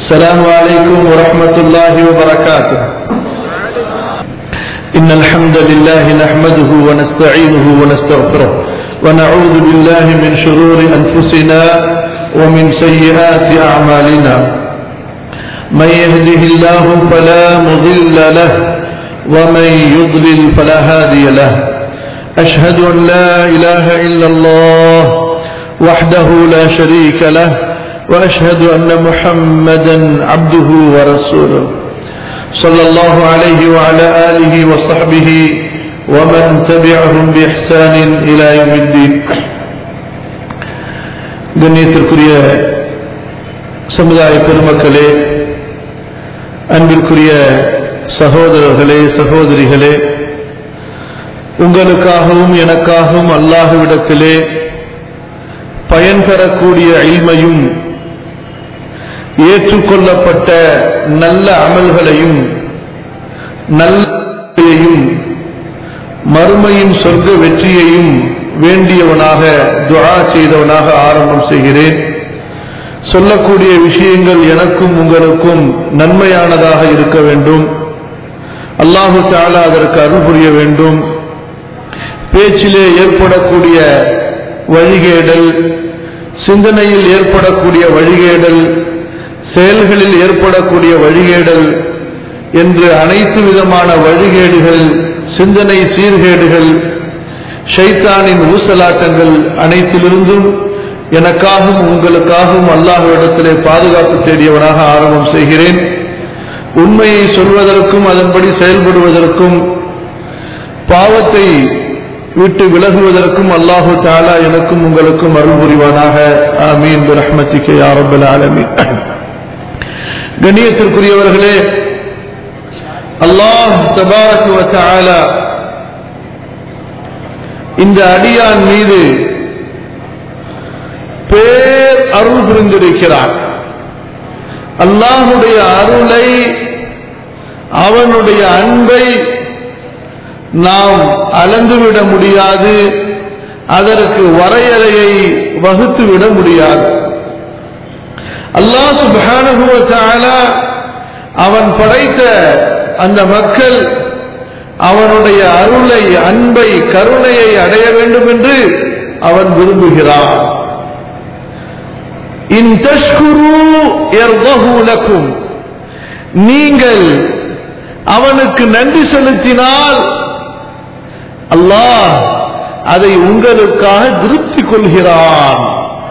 السلام عليكم ورحمة الله وبركاته إن الحمد لله نحمده ونستعينه ونستغفره ونعوذ بالله من شرور أنفسنا ومن سيئات أعمالنا من يهده الله فلا مضل له ومن يضلل فلا هادي له أشهد أن لا إله إلا الله وحده لا شريك له وأشهد أن محمدا عبده ورسوله صلى الله عليه وعلى آله وصحبه ومن تبعهم بإحسان إلى يوم الدين கண்ணியத்திற்குரிய சமுதாய பெருமக்களே அன்பிற்குரிய சகோதரர்களே சகோதரிகளே உங்களுக்காகவும் எனக்காகவும் அல்லாஹுவிடத்திலே பயன் தரக்கூடிய இல்மையும் ஏற்றுக்கொள்ளப்பட்ட நல்ல அமல்களையும் நல்லையும் மறுமையின் சொர்க்க வெற்றியையும் வேண்டியவனாக துஆ செய்தவனாக ஆரம்பம் செய்கிறேன் சொல்லக்கூடிய விஷயங்கள் எனக்கும் உங்களுக்கும் நன்மையானதாக இருக்க வேண்டும் அல்லாஹு தாலா அதற்கு அருள் புரிய வேண்டும் பேச்சிலே ஏற்படக்கூடிய வழிகேடல் சிந்தனையில் ஏற்படக்கூடிய வழிகேடல் செயல்களில் ஏற்படக்கூடிய வழிகேடல் என்று அனைத்து விதமான வழிகேடுகள் சிந்தனை சீர்கேடுகள் ஷைத்தானின் ஊசலாட்டங்கள் அனைத்திலிருந்தும் எனக்காகவும் உங்களுக்காகவும் அல்லாஹ்விடத்திலே பாதுகாப்பு தேடியவனாக ஆரம்பம் செய்கிறேன் உண்மையை சொல்வதற்கும் அதன்படி செயல்படுவதற்கும் பாவத்தை விட்டு விலகுவதற்கும் அல்லாஹு தாலா எனக்கும் உங்களுக்கும் அருள் புரிவானாக ஆமீன் ரஹ்மத்திக்கு யாரபல் ஆலமீன் கண்ணியத்திற்குரியவர்களே அல்லாஹ் தபாரக்கு வத்தாலா இந்த அடியான் மீது பேர் அருள் புரிந்திருக்கிறார் அல்லாஹுடைய அருளை அவனுடைய அன்பை நாம் அளந்துவிட முடியாது அதற்கு வரையறையை வகுத்துவிட முடியாது அல்லாஹ் சுபானுபவத்தால அவன் படைத்த அந்த மக்கள் அவனுடைய அருளை அன்பை கருணையை அடைய வேண்டும் என்று அவன் விரும்புகிறான் இன் தஷ்குரு நீங்கள் அவனுக்கு நன்றி செலுத்தினால் அல்லாஹ் அதை உங்களுக்காக திருப்தி கொள்கிறான்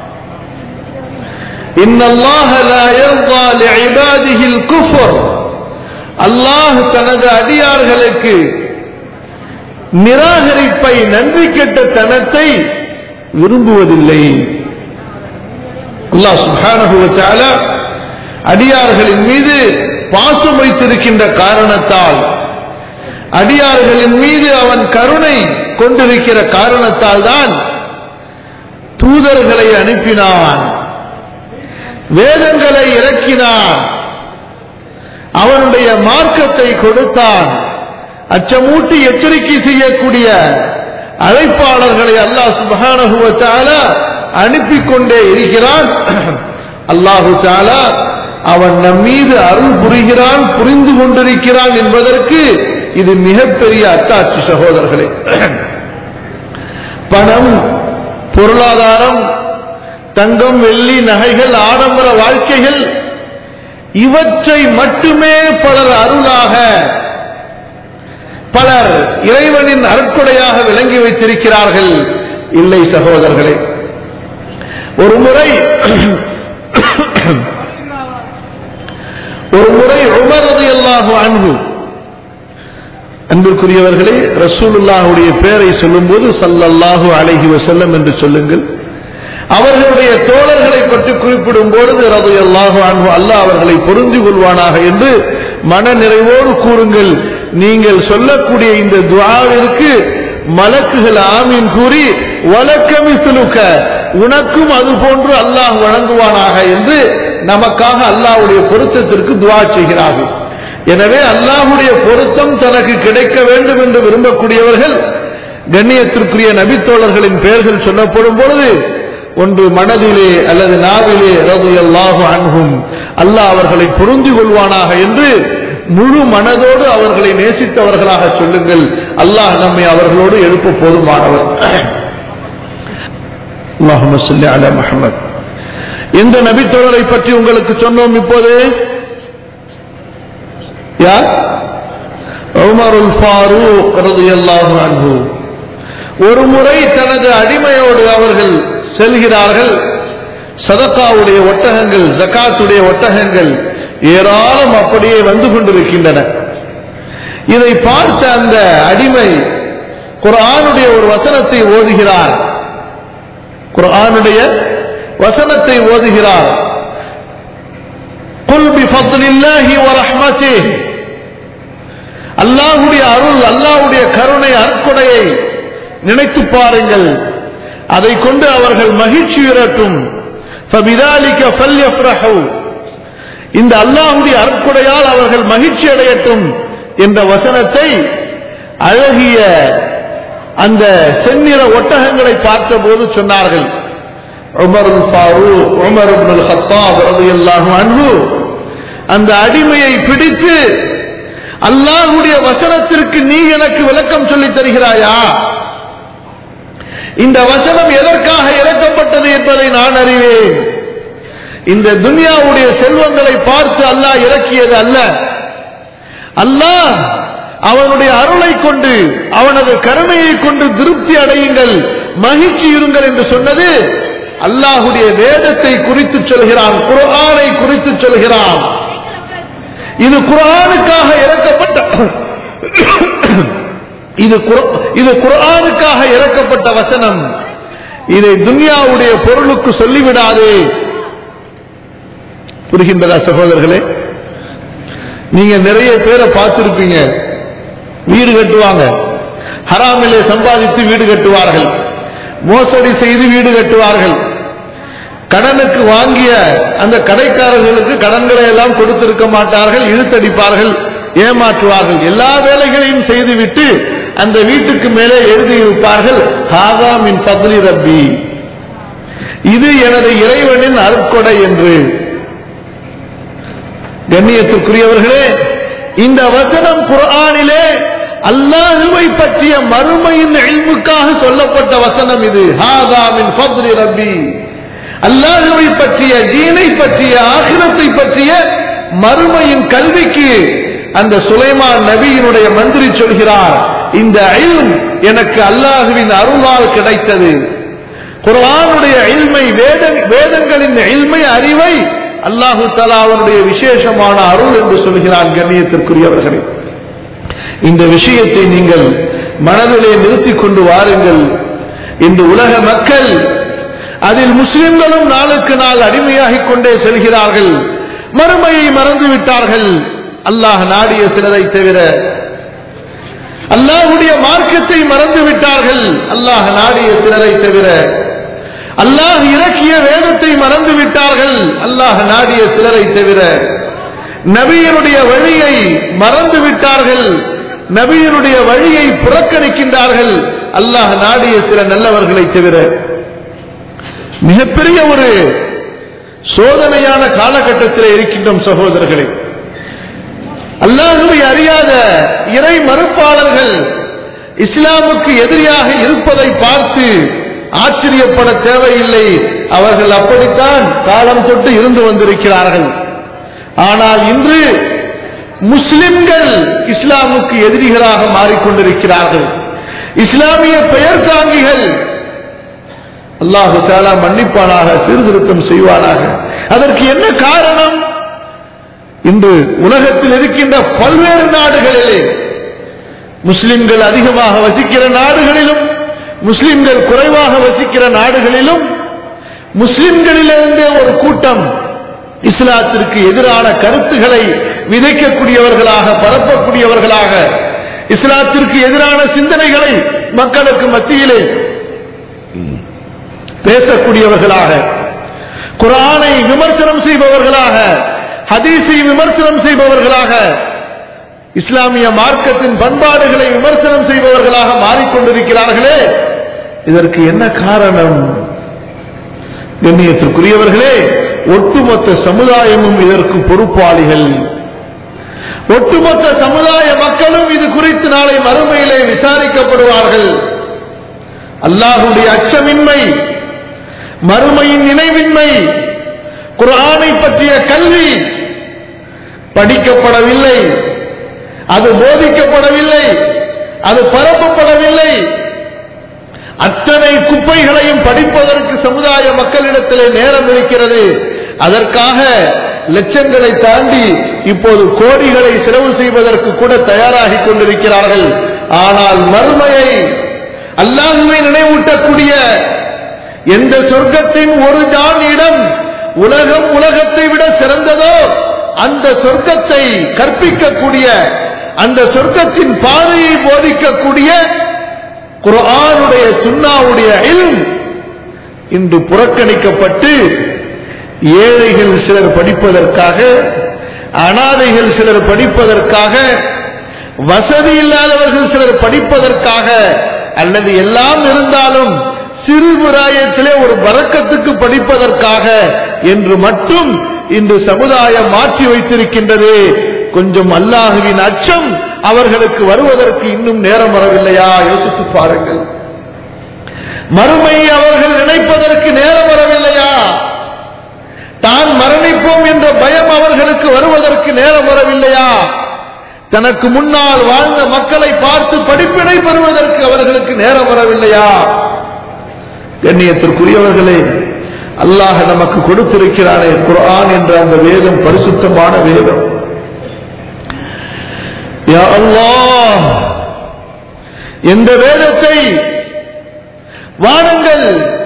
அல்லாஹ் தனது அடியார்களுக்கு நிராகரிப்பை நன்றி கெட்ட தனத்தை விரும்புவதில்லை அல்லாஹ் சுபானுபவத்தால அடியார்களின் மீது பாசம் வைத்திருக்கின்ற காரணத்தால் அடியார்களின் மீது அவன் கருணை கொண்டிருக்கிற காரணத்தால் தான் தூதர்களை அனுப்பினான் வேதங்களை இறக்கினான் அவனுடைய மார்க்கத்தை கொடுத்தான் அச்சமூட்டி எச்சரிக்கை செய்யக்கூடிய அழைப்பாளர்களை அல்லாஹ் சுபகானுவத்தால அனுப்பி கொண்டே இருக்கிறான் அல்லாஹு தாலா அவன் நம் மீது அருள் புரிகிறான் புரிந்து கொண்டிருக்கிறான் என்பதற்கு இது மிகப்பெரிய அத்தாட்சி சகோதரர்களே பணம் பொருளாதாரம் தங்கம் வெள்ளி நகைகள் ஆடம்பர வாழ்க்கைகள் இவற்றை மட்டுமே பலர் அருளாக பலர் இறைவனின் அருட்கொடையாக விளங்கி வைத்திருக்கிறார்கள் இல்லை சகோதரர்களே ஒரு முறை ஒரு முறை உமரது அல்லாஹு அன்பு அன்பிற்குரியவர்களே ரசூலுல்லாஹுடைய பெயரை சொல்லும்போது சல்லல்லாஹு அலைஹி வசல்லம் என்று சொல்லுங்கள் அவர்களுடைய தோழர்களை பற்றி குறிப்பிடும் பொழுது ரது அல்லாஹு அன்பு அல்லாஹ் அவர்களை பொருந்தி கொள்வானாக என்று மன நிறைவோடு கூறுங்கள் நீங்கள் சொல்லக்கூடிய இந்த துவாவிற்கு மலக்குகள் ஆமீன் கூறி வழக்கமி சுலுக்க உனக்கும் அது போன்று அல்லாஹ் வழங்குவானாக என்று நமக்காக அல்லாஹ்வுடைய பொருத்தத்திற்கு துவா செய்கிறார்கள் எனவே அல்லாஹ்வுடைய பொருத்தம் தனக்கு கிடைக்க வேண்டும் என்று விரும்பக்கூடியவர்கள் கண்ணியத்திற்குரிய நபித்தோழர்களின் பெயர்கள் சொல்லப்படும் பொழுது ஒன்று மனதிலே அல்லது நாவிலே ரலியல்லாஹு அன்ஹும் அல்லாஹ் அவர்களை பொருந்தி கொள்வானாக என்று முழு மனதோடு அவர்களை நேசித்தவர்களாக சொல்லுங்கள் அல்லாஹ் நம்மை அவர்களோடு எழுப்ப போதுமானவர் அல்லாஹும்ம ஸல்லி அலா முஹம்மத் எந்த நபித்தோழரை பற்றி உங்களுக்கு சொன்னோம் இப்போது யார் உமருல் ஃபாரூக் ரலியல்லாஹு அன்ஹு ஒரு முறை தனது அடிமையோடு அவர்கள் செல்கிறார்கள் சதக்காவுடைய ஒட்டகங்கள் ஜகாத்துடைய ஒட்டகங்கள் ஏராளம் அப்படியே வந்து கொண்டிருக்கின்றன இதை பார்த்த அந்த அடிமை குர்ஆனுடைய ஒரு வசனத்தை ஓதுகிறார் குர்ஆனுடைய வசனத்தை ஓதுகிறார் குல் பிஃபத்லில்லாஹி வ ரஹ்மத்திஹி அல்லாஹ்வுடைய அருள் அல்லாஹ்வுடைய கருணை அற்கொடையை நினைத்து பாருங்கள் அதை கொண்டு அவர்கள் மகிழ்ச்சி விரட்டும் فَبِذَلِكَ فَلْيَفْرَحُوا இந்த அல்லாஹ்வுடைய அற்கொடையால் அவர்கள் மகிழ்ச்சி அடையட்டும் என்ற வசனத்தை அழகிய அந்த செந்நிற ஒட்டகங்களை பார்த்தபோது சொன்னார்கள் Umar Farooq Umar Ibnul Khattab ரலியல்லாஹு அன்ஹு அந்த அடிமையை பிடித்து அல்லாஹ்வுடைய வசனத்திற்கு நீ எனக்கு விளக்கம் சொல்லித் தருகிறாயா இந்த வசனம் எதற்காக இறக்கப்பட்டது என்பதை நான் அறிவேன் இந்த துன்யாவுடைய செல்வங்களை பார்த்து அல்லாஹ் இறக்கியது அல்ல அல்லாஹ் அவனுடைய அருளை கொண்டு அவனது கருணையை கொண்டு திருப்தி அடையுங்கள் மகிழ்ச்சி இருங்கள் என்று சொன்னது அல்லாஹுடைய வேதத்தை குறித்து சொல்கிறான் குர்ஆனை குறித்து சொல்கிறான் இது குர்ஆனுக்காக இறக்கப்பட்ட இது குர்- இது குர்ஆனுக்காக இறக்கப்பட்ட வசனம் இதை துன்யாவுடைய பொருளுக்கு சொல்லிவிடாதே புரிகின்றதா சகோதரர்களே நீங்க நிறைய பேரை பார்த்திருப்பீங்க வீடு கட்டுவாங்க ஹராமிலே சம்பாதித்து வீடு கட்டுவார்கள் மோசடி செய்து வீடு கட்டுவார்கள் கடனுக்கு வாங்கிய அந்த கடைக்காரர்களுக்கு கடன்களை எல்லாம் கொடுத்திருக்க மாட்டார்கள் இழுத்தடிப்பார்கள் ஏமாற்றுவார்கள் எல்லா வேலைகளையும் செய்துவிட்டு அந்த வீட்டுக்கு மேலே எழுதியிருப்பார்கள் ஹாதா மின் பத்லி ரப்பி இது எனது இறைவனின் அருட்கொடை என்று கண்ணியத்துக்குரியவர்களே இந்த வசனம் குர்ஆனிலே அல்லாஹுவை பற்றிய மறுமையின் இல்முக்காக சொல்லப்பட்ட வசனம் இது ஹாதா மின் ஃபத்லி ரப்பி அல்லாஹுவை பற்றிய தீனை பற்றிய ஆகிரத்தை பற்றிய மறுமையின் கல்விக்கு அந்த சுலைமான் நபியினுடைய மந்திரி சொல்கிறார் இந்த இல்ம் எனக்கு அல்லாஹுவின் அருளால் கிடைத்தது குர்ஆனுடைய இல்மை வேத வேதங்களின் இல்மை அறிவை அல்லாஹு தஆலா அவனுடைய விசேஷமான அருள் என்று சொல்கிறான் கண்ணியத்திற்குரியவர்களே இந்த விஷயத்தை நீங்கள் மனதிலே நிறுத்திக் கொண்டு வாருங்கள் இந்த உலக மக்கள் அதில் முஸ்லிம்களும் நாளுக்கு நாள் அடிமையாகிக் கொண்டே செல்கிறார்கள் மறுமையை மறந்து விட்டார்கள் அல்லாஹ் நாடிய சிலரை தவிர அல்லாஹுடைய மார்க்கத்தை மறந்து விட்டார்கள் அல்லாஹ் நாடிய சிலரை தவிர அல்லாஹ் இறக்கிய வேதத்தை மறந்து விட்டார்கள் அல்லாஹ் நாடிய சிலரை தவிர நபியினுடைய வழியை மறந்து விட்டார்கள் நபியினுடைய வழியை புறக்கணிக்கின்றார்கள் அல்லாஹ் நாடிய சில நல்லவர்களை தவிர மிகப்பெரிய ஒரு சோதனையான காலகட்டத்தில் இருக்கின்றோம் சகோதரர்களே அல்லாஹுவை அறியாத இறை மறுப்பாளர்கள் இஸ்லாமுக்கு எதிரியாக இருப்பதை பார்த்து ஆச்சரியப்பட தேவையில்லை அவர்கள் அப்படித்தான் காலம் தொட்டு இருந்து வந்திருக்கிறார்கள் ஆனால் இன்று முஸ்லிம்கள் இஸ்லாமுக்கு எதிரிகளாக மாறிக்கொண்டிருக்கிறார்கள் இஸ்லாமிய பெயர் தாங்கிகள் அல்லாஹு தாலா மன்னிப்பானாக சீர்திருத்தம் செய்வானாக அதற்கு என்ன காரணம் இன்று உலகத்தில் இருக்கின்ற பல்வேறு நாடுகளிலே முஸ்லிம்கள் அதிகமாக வசிக்கிற நாடுகளிலும் முஸ்லிம்கள் குறைவாக வசிக்கிற நாடுகளிலும் முஸ்லிம்களிலிருந்தே ஒரு கூட்டம் இஸ்லாத்திற்கு எதிரான கருத்துக்களை விதைக்கக்கூடியவர்களாக பரப்பக்கூடியவர்களாக இஸ்லாத்திற்கு எதிரான சிந்தனைகளை மக்களுக்கு மத்தியிலே பேசக்கூடியவர்களாக குரானை விமர்சனம் செய்பவர்களாக ஹதீஸை விமர்சனம் செய்பவர்களாக இஸ்லாமிய மார்க்கத்தின் பண்பாடுகளை விமர்சனம் செய்பவர்களாக மாறிக்கொண்டிருக்கிறார்களே இதற்கு என்ன காரணம் கண்ணியத்திற்குரியவர்களே ஒட்டுமொத்த சமுதாயமும் இதற்கு பொறுப்பாளிகள் ஒட்டுமொத்த சமுதாய மக்களும் இது குறித்து நாளை மறுமையிலே விசாரிக்கப்படுவார்கள் அல்லாஹுடைய அச்சமின்மை மறுமையின் நினைவின்மை குர்ஆனை பற்றிய கல்வி படிக்கப்படவில்லை அது போதிக்கப்படவில்லை அது பரப்பப்படவில்லை அத்தனை குப்பைகளையும் படிப்பதற்கு சமுதாய மக்களிடத்திலே நேரம் இருக்கிறது அதற்காக லட்சங்களை தாண்டி இப்போது கோடிகளை செலவு செய்வதற்கு கூட தயாராகி கொண்டிருக்கிறார்கள் ஆனால் மறுமையை அல்லாஹுவை நினைவூட்டக்கூடிய எந்த சொர்க்கத்தின் ஒரு ஜான் இடம் உலகம் உலகத்தை விட சிறந்ததோ அந்த சொர்க்கத்தை கற்பிக்கக்கூடிய அந்த சொர்க்கத்தின் பாதையை போதிக்கக்கூடிய குர்ஆனுடைய சுன்னாவுடைய இல்ம் இன்று புறக்கணிக்கப்பட்டு ஏழைகள் சிலர் படிப்பதற்காக அனாதைகள் சிலர் படிப்பதற்காக வசதி இல்லாதவர்கள் சிலர் படிப்பதற்காக அல்லது எல்லாம் இருந்தாலும் சிறு பிராயத்திலே ஒரு வரக்கத்துக்கு படிப்பதற்காக என்று மட்டும் இன்று சமுதாயம் மாற்றி வைத்திருக்கின்றது கொஞ்சம் அல்லாஹுவின் அச்சம் அவர்களுக்கு வருவதற்கு இன்னும் நேரம் வரவில்லையா யோசித்து பாருங்கள் மறுமையை அவர்கள் நினைப்பதற்கு நேரம் வரவில்லையா தான் மரணிப்போம் என்ற பயம் அவர்களுக்கு வருவதற்கு நேரம் வரவில்லையா தனக்கு முன்னால் வாழ்ந்த மக்களை பார்த்து படிப்பினை பெறுவதற்கு அவர்களுக்கு நேரம் வரவில்லையா கண்ணியத்திற்குரியவர்களே அல்லாஹ் நமக்கு கொடுத்திருக்கிறானே குர்ஆன் என்ற அந்த வேதம் பரிசுத்தமான வேதம் யா அல்லாஹ் எந்த வேதத்தை வானங்கள்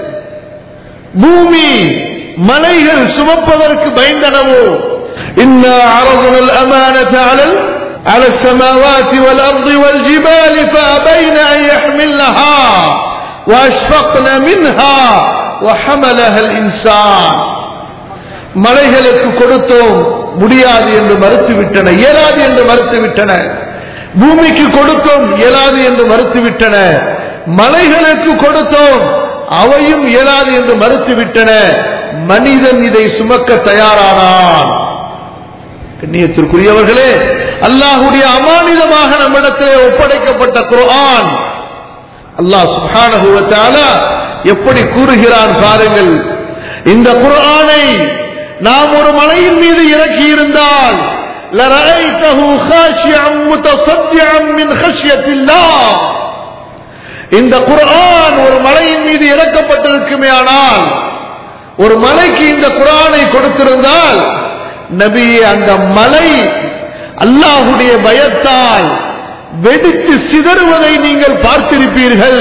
பூமி மலைகள் சுமப்பதற்கு பயந்தனவோ إنا عرضنا الأمانة على على السماوات والأرض والجبال فأبين أن يحملنها وأشفقن منها وحملها الإنسان மலைகளுக்கு கொடுத்தோம் முடியாது என்று மறுத்துவிட்டன இயலாது என்று மறுத்துவிட்டன பூமிக்கு கொடுத்தோம் இயலாது என்று மறுத்துவிட்டன மலைகளுக்கு கொடுத்தோம் அவையும் இயலாது என்று மறுத்துவிட்டன மனிதன் இதை சுமக்க தயாரானான் கண்ணியத்திற்குரியவர்களே அல்லாஹுடைய அமானிதமாக நம்மிடத்திலே ஒப்படைக்கப்பட்ட குர்ஆன் அல்லாஹ் சுப்ஹானஹு வ தஆலா எப்படி கூறுகிறான் பாருங்கள் இந்த குர்ஆனை நாம் ஒரு மலையின் மீது இறக்கி இருந்தால் لرأيته خاشعا متصدعا من خشية الله இந்த குர்ஆன் ஒரு மலையின் மீது இறக்கப்பட்டிருக்குமே ஆனால் ஒரு மலைக்கு இந்த குர்ஆனை கொடுத்திருந்தால் நபி அந்த மலை அல்லாஹுடைய பயத்தால் வெடித்து சிதறுவதை நீங்கள் பார்த்திருப்பீர்கள்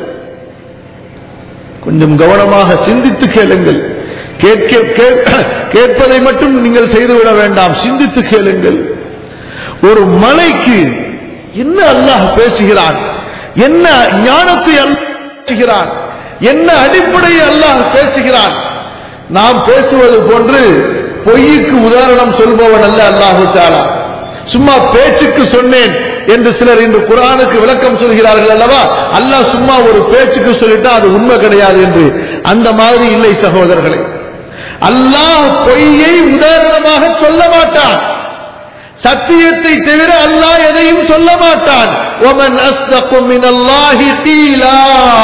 கொஞ்சம் கவனமாக சிந்தித்து கேளுங்கள் கேட்க கே- கேட்பதை மட்டும் நீங்கள் செய்துவிட வேண்டாம் சிந்தித்து கேளுங்கள் ஒரு மலைக்கு என்ன அல்லாஹ் பேசுகிறான் என்ன ஞானத்தை அல்லாஹ் பேசுகிறான் என்ன அடிப்படையை அல்லாஹ் பேசுகிறான் நாம் பேசுவது போன்று பொய்யுக்கு உதாரணம் சொல்பவன் அல்ல அல்லாஹு தாலா சும்மா பேச்சுக்கு சொன்னேன் என்று சிலர் இன்று குரானுக்கு விளக்கம் சொல்கிறார்கள் அல்லவா அல்லாஹ் சும்மா ஒரு பேச்சுக்கு சொல்லிட்டா அது உண்மை கிடையாது என்று அந்த மாதிரி இல்லை சகோதரர்களே அல்லாஹ் பொய்யை உதாரணமாக சொல்ல மாட்டான் சத்தியத்தை தவிர அல்லாஹ் எதையும் சொல்ல மாட்டான் ஒமன் அஸ்தகு மினல்லாஹி கீலா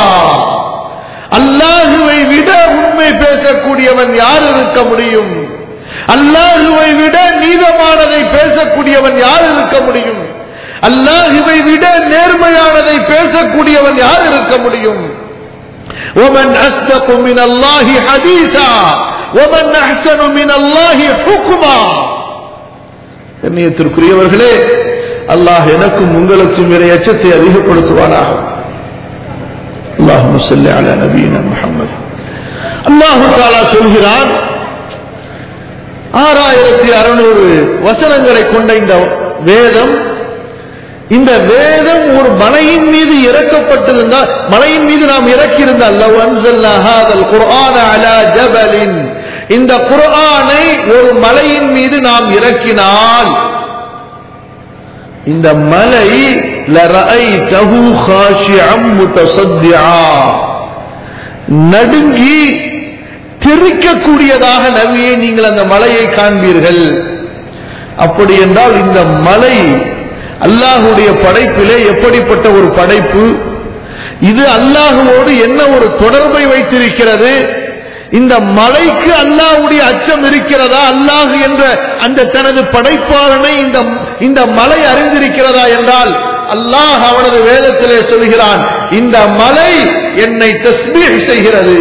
அல்லாஹுவை விட உண்மை பேசக்கூடியவன் யார் இருக்க முடியும் அல்லாஹுவை விட நீதமானதை பேசக்கூடியவன் யார் இருக்க முடியும் அல்லாஹுவை விட நேர்மையானதை பேசக்கூடியவன் யார் இருக்க முடியும் ومن أصدق من الله حديثا ومن أحسن من الله حكما கண்ணியத்திற்குரியவர்களே அல்லாஹ் எனக்கும் உங்களுக்கும் இறை அச்சத்தை அதிகப்படுத்துவானாக اللهم صل على نبينا محمد அல்லாஹு தாலா சொல்கிறான் ஆறாயிரத்தி அறுநூறு வசனங்களை கொண்ட இந்த வேதம் இந்த வேதம் ஒரு மலையின் மீது இறக்கப்பட்டிருந்தால் மலையின் மீது நாம் இறக்கியிருந்தால் லவ் அன்சல்னா ஹாதல் குர்ஆன அலா ஜபலின் இந்த குர்ஆனை ஒரு மலையின் மீது நாம் இறக்கினால் இந்த மலை லரஐதஹு காஷிஅம் முத்தசத்திஆ நடுங்கி தெரிக்கக்கூடியதாக நபியை நீங்கள் அந்த மலையை காண்பீர்கள் அப்படி என்றால் இந்த மலை அல்லாஹுடைய படைப்பிலே எப்படிப்பட்ட ஒரு படைப்பு இது அல்லாஹுவோடு என்ன ஒரு தொடர்பை வைத்திருக்கிறது இந்த மலைக்கு அல்லாஹ்வுடைய அச்சம் இருக்கிறதா அல்லாஹ் என்ற அந்த தனது படைப்பாளனை இந்த இந்த மலை அறிந்திருக்கிறதா என்றால் அல்லாஹ் அவனது வேதத்திலே சொல்கிறான் இந்த மலை என்னை தஸ்பீஹ் செய்கிறது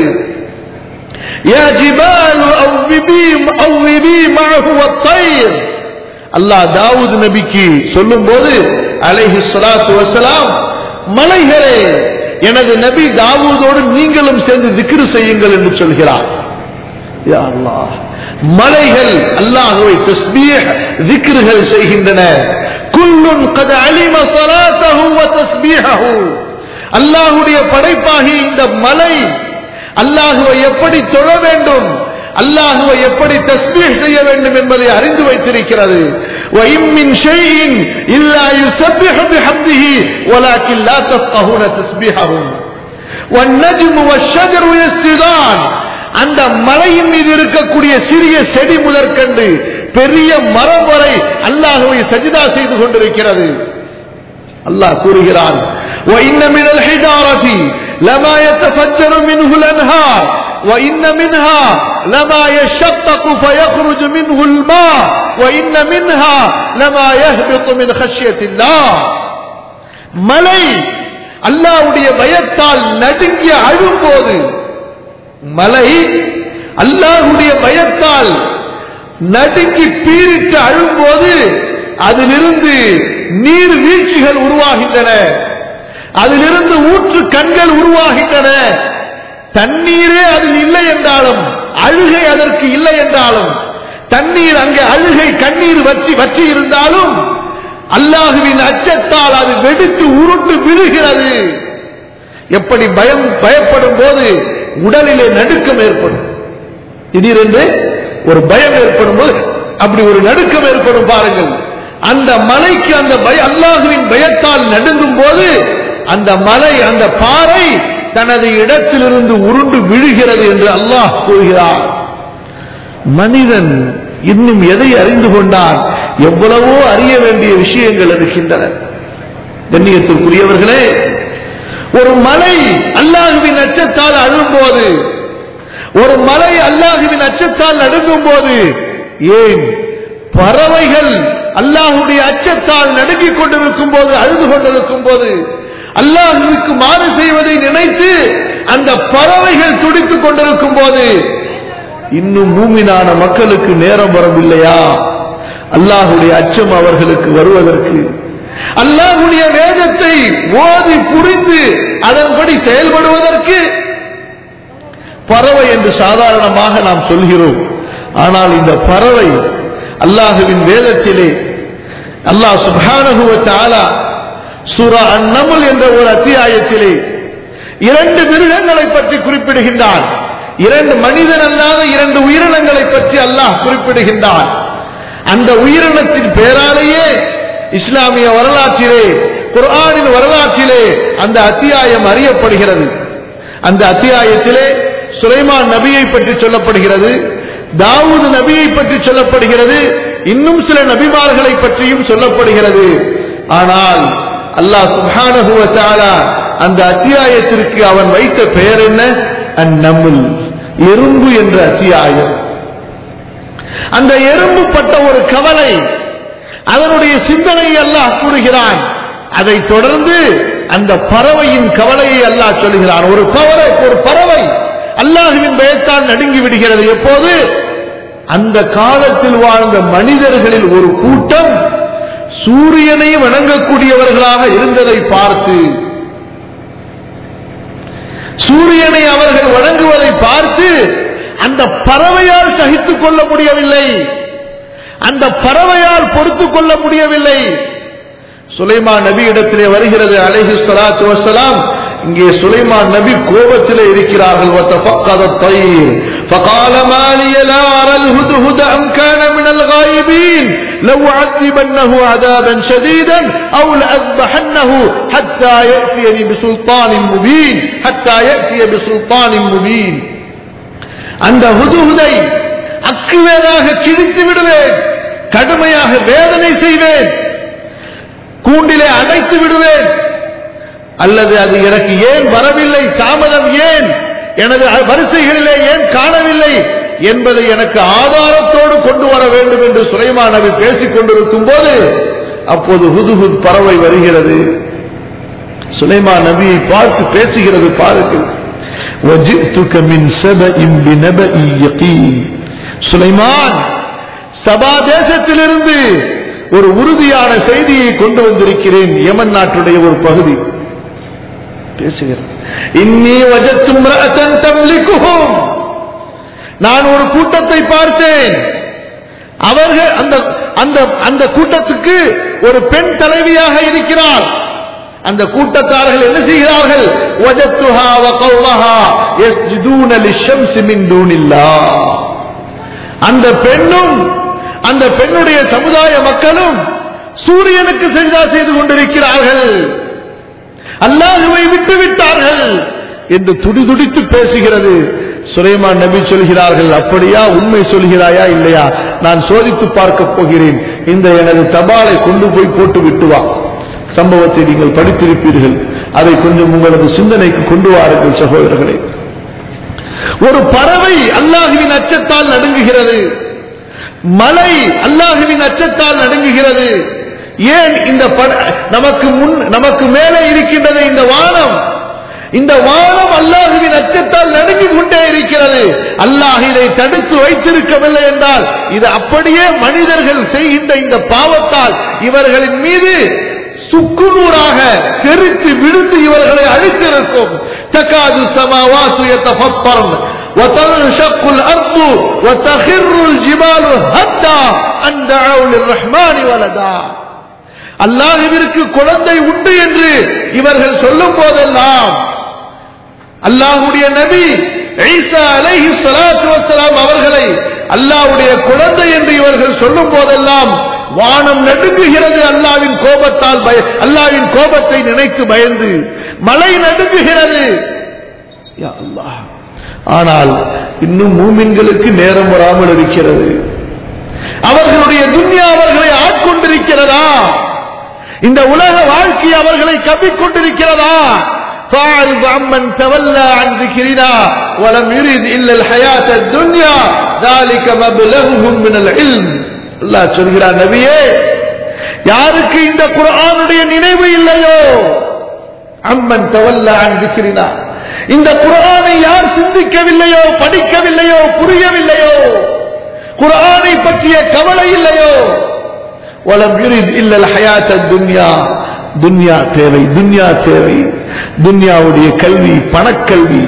يا جبال أوبي أوبي معه والطير அல்லாஹ் தாவூத் நபிக்கு சொல்லும் போது அலைஹி ஸலாத்து வஸலாம் மலைகளே எனது நபி தாவூதோடு நீங்களும் சேர்ந்து திக்ரு செய்யுங்கள் என்று சொல்கிறார் யா அல்லாஹ் மலைகள் அல்லாஹ்வை தஸ்பீஹ் திக்ருகள் செய்கின்றன குல்லுன் قد علم صلاته وتسبيحه அல்லாஹ்வுடைய படைப்பாகி இந்த மலை அல்லாஹுவை எப்படி தொழ வேண்டும் அல்லாஹுவை எப்படி தஸ்பீஹ் செய்ய வேண்டும் என்பதை அறிந்து வைத்திருக்கிறது وَإِن مِّن شَيْءٍ إِلَّا يُسَبِّحُ بِحَمْدِهِ وَلَكِن لَّا تَفْقَهُونَ تَسْبِيحَهُمْ وَالنَّجْمُ وَالشَّجَرُ يَسْجُدَانِ அந்த மலையின் மீது இருக்கக்கூடிய சிறிய செடி முதற்கண்டு பெரிய மரம் வரை அல்லாஹுவை சஜிதா செய்து கொண்டிருக்கிறது அல்லாஹ் கூறுகிறான் وَإِنَّ مِنَ الْحِجَارَةِ لَمَا يَتَفَجَّرُ مِنْهُ الْأَنْهَارُ وَإِنَّ مِنْهَا لَمَا يَشَّقَّقُ فَيَخْرُجُ مِنْهُ الْمَاءُ وَإِنَّ مِنْهَا لَمَا يَهْبِطُ مِنْ خَشْيَةِ اللَّهِ மலை அல்லாஹ்வுடைய பயத்தால் நடுங்கி அழும்போது மலை அல்லாஹ்வுடைய பயத்தால் நடுங்கி பீரிட்டு அழும்போது அதிலிருந்து நீர் வீழ்ச்சிகள் உருவாகின்றன அதிலிருந்து ஊற்று கண்கள் உருவாகின்றன தண்ணீரே அதில் இல்லை என்றாலும் அழுகை அதற்கு இல்லை என்றாலும் தண்ணீர் அங்கே அழுகை கண்ணீர் வற்றி வற்றி இருந்தாலும் அல்லாஹுவின் அச்சத்தால் அது வெடித்து உருண்டு விழுகிறது எப்படி பயம் பயப்படும் போது உடலிலே நடுக்கம் ஏற்படும் திடீரென்று ஒரு பயம் ஏற்படும் போது அப்படி ஒரு நடுக்கம் ஏற்படும் பாருங்கள் அந்த மலைக்கு அந்த பய அல்லாஹுவின் பயத்தால் நடுங்கும் போது அந்த மலை அந்த பாறை தனது இடத்திலிருந்து உருண்டு விழுகிறது என்று அல்லாஹ் கூறுகிறார் மனிதன் இன்னும் எதை அறிந்து கொண்டான் எவ்வளவோ அறிய வேண்டிய விஷயங்கள் இருக்கின்றன கண்ணியத்திற்குரியவர்களே ஒரு மலை அல்லாஹுவின் அச்சத்தால் அழும்போது ஒரு மலை அல்லாஹுவின் அச்சத்தால் நடுங்கும் போது ஏன் பறவைகள் அல்லாஹுடைய அச்சத்தால் நடுங்கிக் கொண்டிருக்கும் போது அழுது கொண்டிருக்கும் போது அல்லாஹுவிற்கு மாறு செய்வதை நினைத்து அந்த பறவைகள் துடித்துக் கொண்டிருக்கும் போது இன்னும் மூமினான மக்களுக்கு நேரம் வரவில்லையா அல்லாஹுடைய அச்சம் அவர்களுக்கு வருவதற்கு அல்லாஹுடைய வேதத்தை ஓதி புரிந்து அதன்படி செயல்படுவதற்கு பறவை என்று சாதாரணமாக நாம் சொல்கிறோம் ஆனால் இந்த பறவை அல்லாஹுவின் வேதத்திலே அல்லாஹ் சுபானகுவ தாலா சூரா அந்நமுல் என்ற ஒரு அத்தியாயத்திலே இரண்டு மிருகங்களை பற்றி குறிப்பிடுகின்றான் இரண்டு மனிதன் அல்லாத இரண்டு உயிரினங்களை பற்றி அல்லாஹ் குறிப்பிடுகின்றான் அந்த உயிரினத்தின் பெயராலேயே இஸ்லாமிய வரலாற்றிலே குர்ஆனின் வரலாற்றிலே அந்த அத்தியாயம் அறியப்படுகிறது அந்த அத்தியாயத்திலே சுலைமான் நபியை பற்றி சொல்லப்படுகிறது தாவூது நபியை பற்றி சொல்லப்படுகிறது இன்னும் சில நபிமார்களை பற்றியும் சொல்லப்படுகிறது ஆனால் அல்லாஹ் சுப்ஹானஹு வ தஆலா அந்த அத்தியாயத்திற்கு அவன் வைத்த பெயர் என்ன அந்நமுல் எறும்பு என்ற அத்தியாயம் அந்த எறும்பு பட்ட ஒரு கவலை அதனுடைய சிந்தனையை அல்லாஹ் கூறுகிறான் அதை தொடர்ந்து அந்த பறவையின் கவலையை அல்லாஹ் சொல்கிறான் ஒரு பறவை ஒரு பறவை அல்லாஹுவின் பயத்தால் நடுங்கி விடுகிறது எப்போது அந்த காலத்தில் வாழ்ந்த மனிதர்களில் ஒரு கூட்டம் சூரியனை வணங்கக்கூடியவர்களாக இருந்ததை பார்த்து சூரியனை அவர்கள் வணங்குவதை பார்த்து அந்த பறவையால் சகித்துக் கொள்ள முடியவில்லை அந்த பறவையால் பொறுத்துக் கொள்ள முடியவில்லை சுலைமான் நபி இடத்திலே வருகிறது அலைஹி ஸலாத்து வஸலாம் இங்கே சுலைமான் நபி கோபத்திலே இருக்கிறார்கள் وتفقد الطير فقال ما لي لا أرى الهدهد أم كان من الغائبين لو عذبنه عذابا شديدا أو لأذبحنه حتى يأتيني بسلطان مبين حتى يأتي بسلطان مبين அந்த ஹுதுஹுதை அக்குவேராக கிழித்து விடுவேன் கடுமையாக வேதனை செய்வேன் கூண்டிலே அடைத்து விடுவேன் அல்லது அது எனக்கு ஏன் வரவில்லை தாமதம் ஏன் எனது வரிசைகளிலே ஏன் காணவில்லை என்பதை எனக்கு ஆதாரத்தோடு கொண்டு வர வேண்டும் என்று சுலைமான் நபி பேசிக் கொண்டிருக்கும் போது அப்போது ஹுதுஹுத் பறவை வருகிறது சுலைமான் நபியை பார்த்து பேசுகிறது பாருங்கள் وَجِئْتُكَ مِنْ سَبَإٍ بِنَبَإٍ يَقِينٍ சுலைமான் சபா தேசத்திலிருந்து ஒரு உறுதியான செய்தியை கொண்டு வந்திருக்கிறேன் யமன் நாட்டுடைய ஒரு பகுதி பேசுகிறேன் இன்னி வஜத்தும் தம்லிக்குஹும் நான் ஒரு கூட்டத்தை பார்த்தேன் அவர்கள் அந்த அந்த அந்த கூட்டத்துக்கு ஒரு பெண் தலைவியாக இருக்கிறார் அந்த கூட்டத்தார்கள் என்ன செய்கிறார்கள் வஜத்துஹா வ கௌமஹா யஸ்ஜுதூன லிஷம்ஸி மின் தூனில்லாஹ் அந்த பெண்ணும் அந்த பெண்ணுடைய சமுதாய மக்களும் சூரியனுக்கு செஞ்சா செய்து கொண்டிருக்கிறார்கள் அல்லாஹுவை விட்டு விட்டார்கள் என்று துடிதுடித்து பேசுகிறது சுலைமான் நபி சொல்கிறார்கள் அப்படியா உண்மை சொல்கிறாயா இல்லையா நான் சோதித்து பார்க்க போகிறேன் இந்த எனது தபாலை கொண்டு போய் போட்டு விட்டு வா சம்பவத்தை நீங்கள் படித்திருப்பீர்கள் அதை கொஞ்சம் உங்களது சிந்தனைக்கு கொண்டு வாருங்கள் சகோதரர்களே ஒரு பறவை அல்லாஹுவின் அச்சத்தால் நடுங்குகிறது மலை அல்லாஹுவின் அச்சத்தால் நடுங்குகிறது ஏன் இந்த பட- நமக்கு முன் நமக்கு மேலே இருக்கின்றது இந்த வானம் இந்த வானம் அல்லாஹுவின் அச்சத்தால் நடுங்கிக் கொண்டே இருக்கிறது அல்லாஹ் இதை தடுத்து வைத்திருக்கவில்லை என்றால் இது அப்படியே மனிதர்கள் செய்கின்ற இந்த பாவத்தால் இவர்களின் மீது சுக்குநூறாக தெரித்து விழுந்து இவர்களை அழித்திருக்கும் தக்காது சமாவாசு يتفطرن وتنشق الأرض وتخر الجبال حتى أن دعوا للرحمن ولدا அல்லாஹுவிற்கு குழந்தை உண்டு என்று இவர்கள் சொல்லும் போதெல்லாம் அல்லாஹுடைய நபி ஈசா அலைஹி ஸலாத்து வஸ்ஸலாம் அவர்களை அல்லாஹ்வுடைய குழந்தை என்று இவர்கள் சொல்லும் போதெல்லாம் வானம் நடுங்குகிறது அல்லாவின் கோபத்தால் பய அல்லாவின் கோபத்தை நினைத்து பயந்து மலை நடுங்குகிறது யா அல்லாஹ் ஆனால் இன்னும் மூமின்களுக்கு நேரம் வராமல் இருக்கிறது அவர்களுடைய துன்யா அவர்களை ஆட்கொண்டிருக்கிறதா இந்த உலக வாழ்க்கை அவர்களை கவ்விக்கொண்டிருக்கிறதா فاعرض عمن تولى عن ذكرنا ولم يرد إلا الحياة الدنيا ذلك مبلغهم من العلم الله சொல்கிறார் நபியே யாருக்கு இந்த குர்ஆனுடைய நினைவு இல்லையோ அம்மன் தவல்ல அன் ذكرنا இந்த குர்ஆனை யார் சிந்திக்கவில்லையோ படிக்கவில்லையோ புரியவில்லையோ குர்ஆனை பற்றிய கவலை இல்லையோ வலம் யுரித் இல்லல் ஹயாத்த துன்யா துன்யா தேவை துன்யா தேவை துன்யாவுடைய கல்வி பணக்கல்வி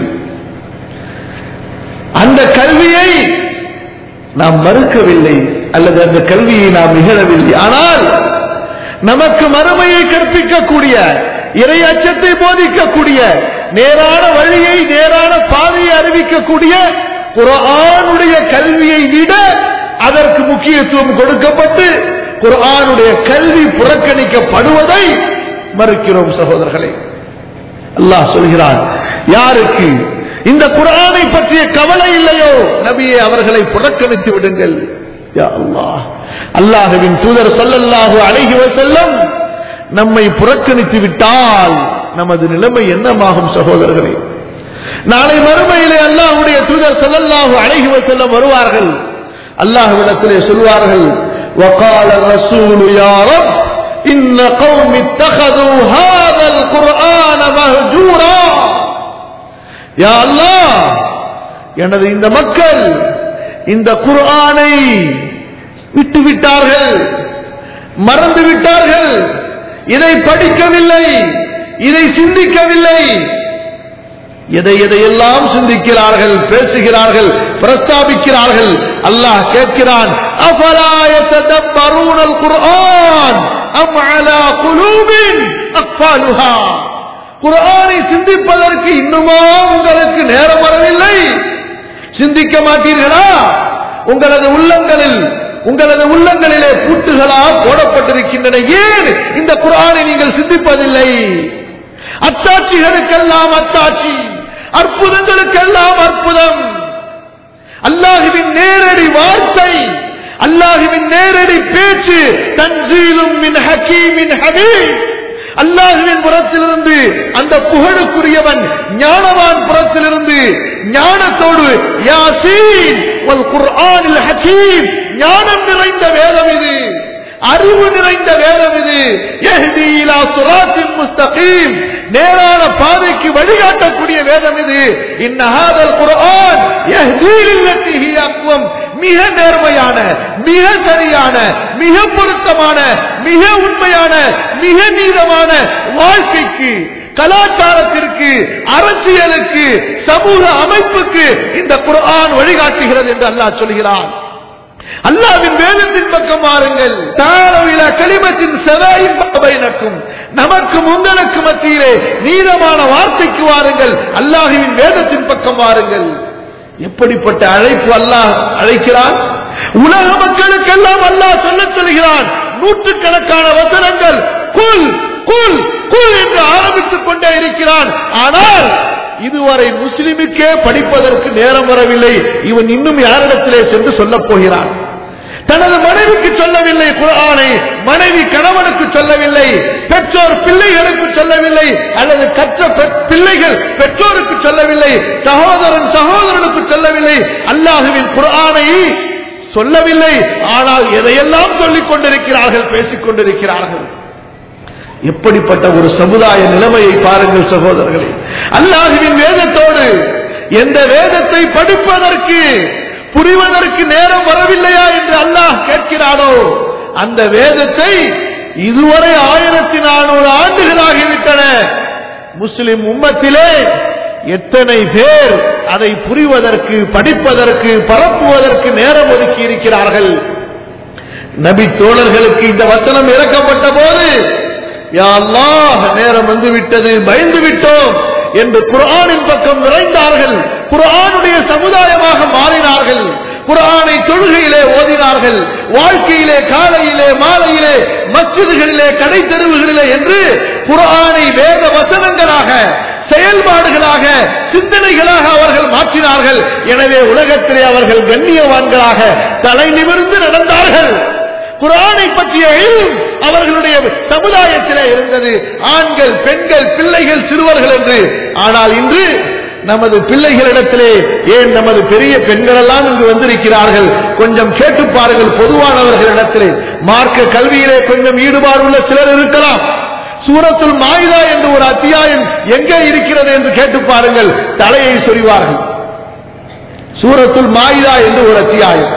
அந்த கல்வியை நாம் மறுக்கவில்லை அல்லது அந்த கல்வியை நாம் நிகழவில்லை ஆனால் நமக்கு மறுமையை கற்பிக்கக்கூடிய இறை அச்சத்தை போதிக்கக்கூடிய நேரான வழியை நேரான பாதையை அறிவிக்கக்கூடிய குர்ஆனுடைய கல்வியை விட அதற்கு முக்கியத்துவம் கொடுக்கப்பட்டு குர்ஆனுடைய கல்வி புறக்கணிக்கப்படுவதை மறுக்கிறோம் சகோதரர்களே அல்லாஹ் சொல்கிறான் யாருக்கு இந்த குர்ஆனை பற்றிய கவலை இல்லையோ நபியே அவர்களை புறக்கணித்து விடுங்கள் யா அல்லாஹ் அல்லாஹுவின் தூதர் ஸல்லல்லாஹு அலைஹி வஸல்லம் நம்மை புறக்கணித்து விட்டால் நமது நிலைமை என்னமாகும் சகோதரர்களே நாளை மறுமையிலே அல்லாஹ்வுடைய தூதர் ஸல்லல்லாஹு அலைஹி வஸல்லம் வருவார்கள் அல்லாஹ்விடத்திலே சொல்வார்கள் وقال الرسول يا رب إن قوم اتخذوا هذا القرآن مهجورا يا الله எனது இந்த மக்கள் இந்த குர்ஆனை விட்டு விட்டார்கள் மறந்து விட்டார்கள் இதை படிக்கவில்லை இதை சிந்திக்கவில்லை எதை எதையெல்லாம் சிந்திக்கிறார்கள் பேசுகிறார்கள் பிரஸ்தாபிக்கிறார்கள் அல்லாஹ் கேட்கிறான் அஃபலா யததப்பரூனல் குர்ஆன் அம் அலா குலூபின் அக்ஃபாலுஹா குர்ஆனை சிந்திப்பதற்கு இன்னுமா உங்களுக்கு நேரம் வரவில்லை சிந்திக்க மாட்டீர்களா உங்களது உள்ளங்களில் உங்களது உள்ளங்களிலே பூட்டுகளா போடப்பட்டிருக்கின்றன ஏன் இந்த குர்ஆனை நீங்கள் சிந்திப்பதில்லை அத்தாட்சிகளுக்கெல்லாம் அத்தாட்சி அற்புதங்களுக்கெல்லாம் அற்புதம் அல்லாஹுவின் நேரடி வார்த்தை அல்லாஹுவின் நேரடி பேச்சு தன்சீலும் மின் ஹக்கீமின் ஹபீப் அல்லாஹுவின் புறத்திலிருந்து அந்த புகழுக்குரியவன் ஞானவான் புறத்திலிருந்து ஞானத்தோடு யாசீன் வல் குர்ஆனில் ஹக்கீம் ஞானம் நிறைந்த வேதம் இது அறிவு நிறைந்த வேதம் இது யஹ்தி இலா சிராத்தின் முஸ்தகீம் நேரான பாதைக்கு வழிகாட்டக்கூடிய வேதம் இது இன்ன ஹாதல் குர்ஆன் யஹ்தி லில்லதி ஹி அக்வம் மிக நேர்மையான மிக சரியான மிக பொருத்தமான மிக உண்மையான மிக நீதமான வாழ்க்கைக்கு கலாச்சாரத்திற்கு அரசியலுக்கு சமூக அமைப்புக்கு இந்த குர்ஆன் வழிகாட்டுகிறது என்று அல்லாஹ் சொல்கிறான் அல்லாவின் வேதத்தின் பக்கம் வாருங்கள் தாரவில களிமத்தின் செதாயின் பைனக்கும் நமக்கும் உங்களுக்கு மத்தியிலே நீளமான வார்த்தைக்கு வாருங்கள் அல்லாஹுவின் வேதத்தின் பக்கம் வாருங்கள் எப்படிப்பட்ட அழைப்பு அல்லாஹ் அழைக்கிறான் உலக மக்களுக்கெல்லாம் அல்லாஹ் சொல்லச் சொல்கிறான் நூற்றுக்கணக்கான வசனங்கள் குல் குல் குல் என்று ஆரம்பித்துக் கொண்டே இருக்கிறான் ஆனால் இதுவரை முஸ்லிமுக்கே படிப்பதற்கு நேரம் வரவில்லை இவன் இன்னும் யாரிடத்திலே சென்று சொல்லப் போகிறான் தனது மனைவிக்கு சொல்லவில்லை குரானை மனைவி கணவனுக்கு சொல்லவில்லை பெற்றோர் பிள்ளைகளுக்கு சொல்லவில்லை அல்லது கற்ற பெ- பிள்ளைகள் பெற்றோருக்கு சொல்லவில்லை சகோதரன் சகோதரனுக்கு சொல்லவில்லை அல்லாஹுவின் குரானை சொல்லவில்லை ஆனால் எதையெல்லாம் சொல்லிக் கொண்டிருக்கிறார்கள் பேசிக் கொண்டிருக்கிறார்கள் எப்படிப்பட்ட ஒரு சமுதாய நிலைமையை பாருங்கள் சகோதரர்களே அல்லாஹுவின் வேதத்தோடு எந்த வேதத்தை படிப்பதற்கு புரிவதற்கு நேரம் வரவில்லையா என்று அல்லாஹ் கேட்கிறானோ அந்த வேதத்தை இதுவரை ஆயிரத்தி நானூறு ஆண்டுகளாகிவிட்டன முஸ்லிம் உம்மத்திலே எத்தனை பேர் அதை புரிவதற்கு படிப்பதற்கு பரப்புவதற்கு நேரம் ஒதுக்கி இருக்கிறார்கள் நபி தோழர்களுக்கு இந்த வசனம் இறக்கப்பட்ட போது யா அல்லாஹ் நேரம் வந்து விட்டது பயந்து விட்டோம் என்று குர்ஆனின் பக்கம் விரைந்தார்கள் குர்ஆனுடைய சமுதாயமாக மாறினார்கள் குர்ஆனை தொழுகையிலே ஓதினார்கள் வாழ்க்கையிலே காலையிலே மாலையிலே மஸ்ஜிதுகளிலே கடை தெருவுகளிலே என்று குர்ஆனை வேத வசனங்களாக செயல்பாடுகளாக சிந்தனைகளாக அவர்கள் மாற்றினார்கள் எனவே உலகத்திலே அவர்கள் கண்ணியவான்களாக தலை நிமிர்ந்து நடந்தார்கள் குரானை பற்றிய இல்ம் அவர்களுடைய சமுதாயத்திலே இருந்தது ஆண்கள் பெண்கள் பிள்ளைகள் சிறுவர்கள் என்று ஆனால் இன்று நமது பிள்ளைகளிடத்திலே ஏன் நமது பெரிய பெண்கள் எல்லாம் இங்கு வந்திருக்கிறார்கள் கொஞ்சம் கேட்டு பாருங்கள் பொதுவானவர்களிடத்திலே மார்க்க கல்வியிலே கொஞ்சம் ஈடுபாடு உள்ள சிலர் இருக்கலாம் சூரத்துல் மாயுதா என்று ஒரு அத்தியாயம் எங்கே இருக்கிறது என்று கேட்டு பாருங்கள் தலையை சொறிவார்கள் சூரத்துல் மாயுதா என்று ஒரு அத்தியாயம்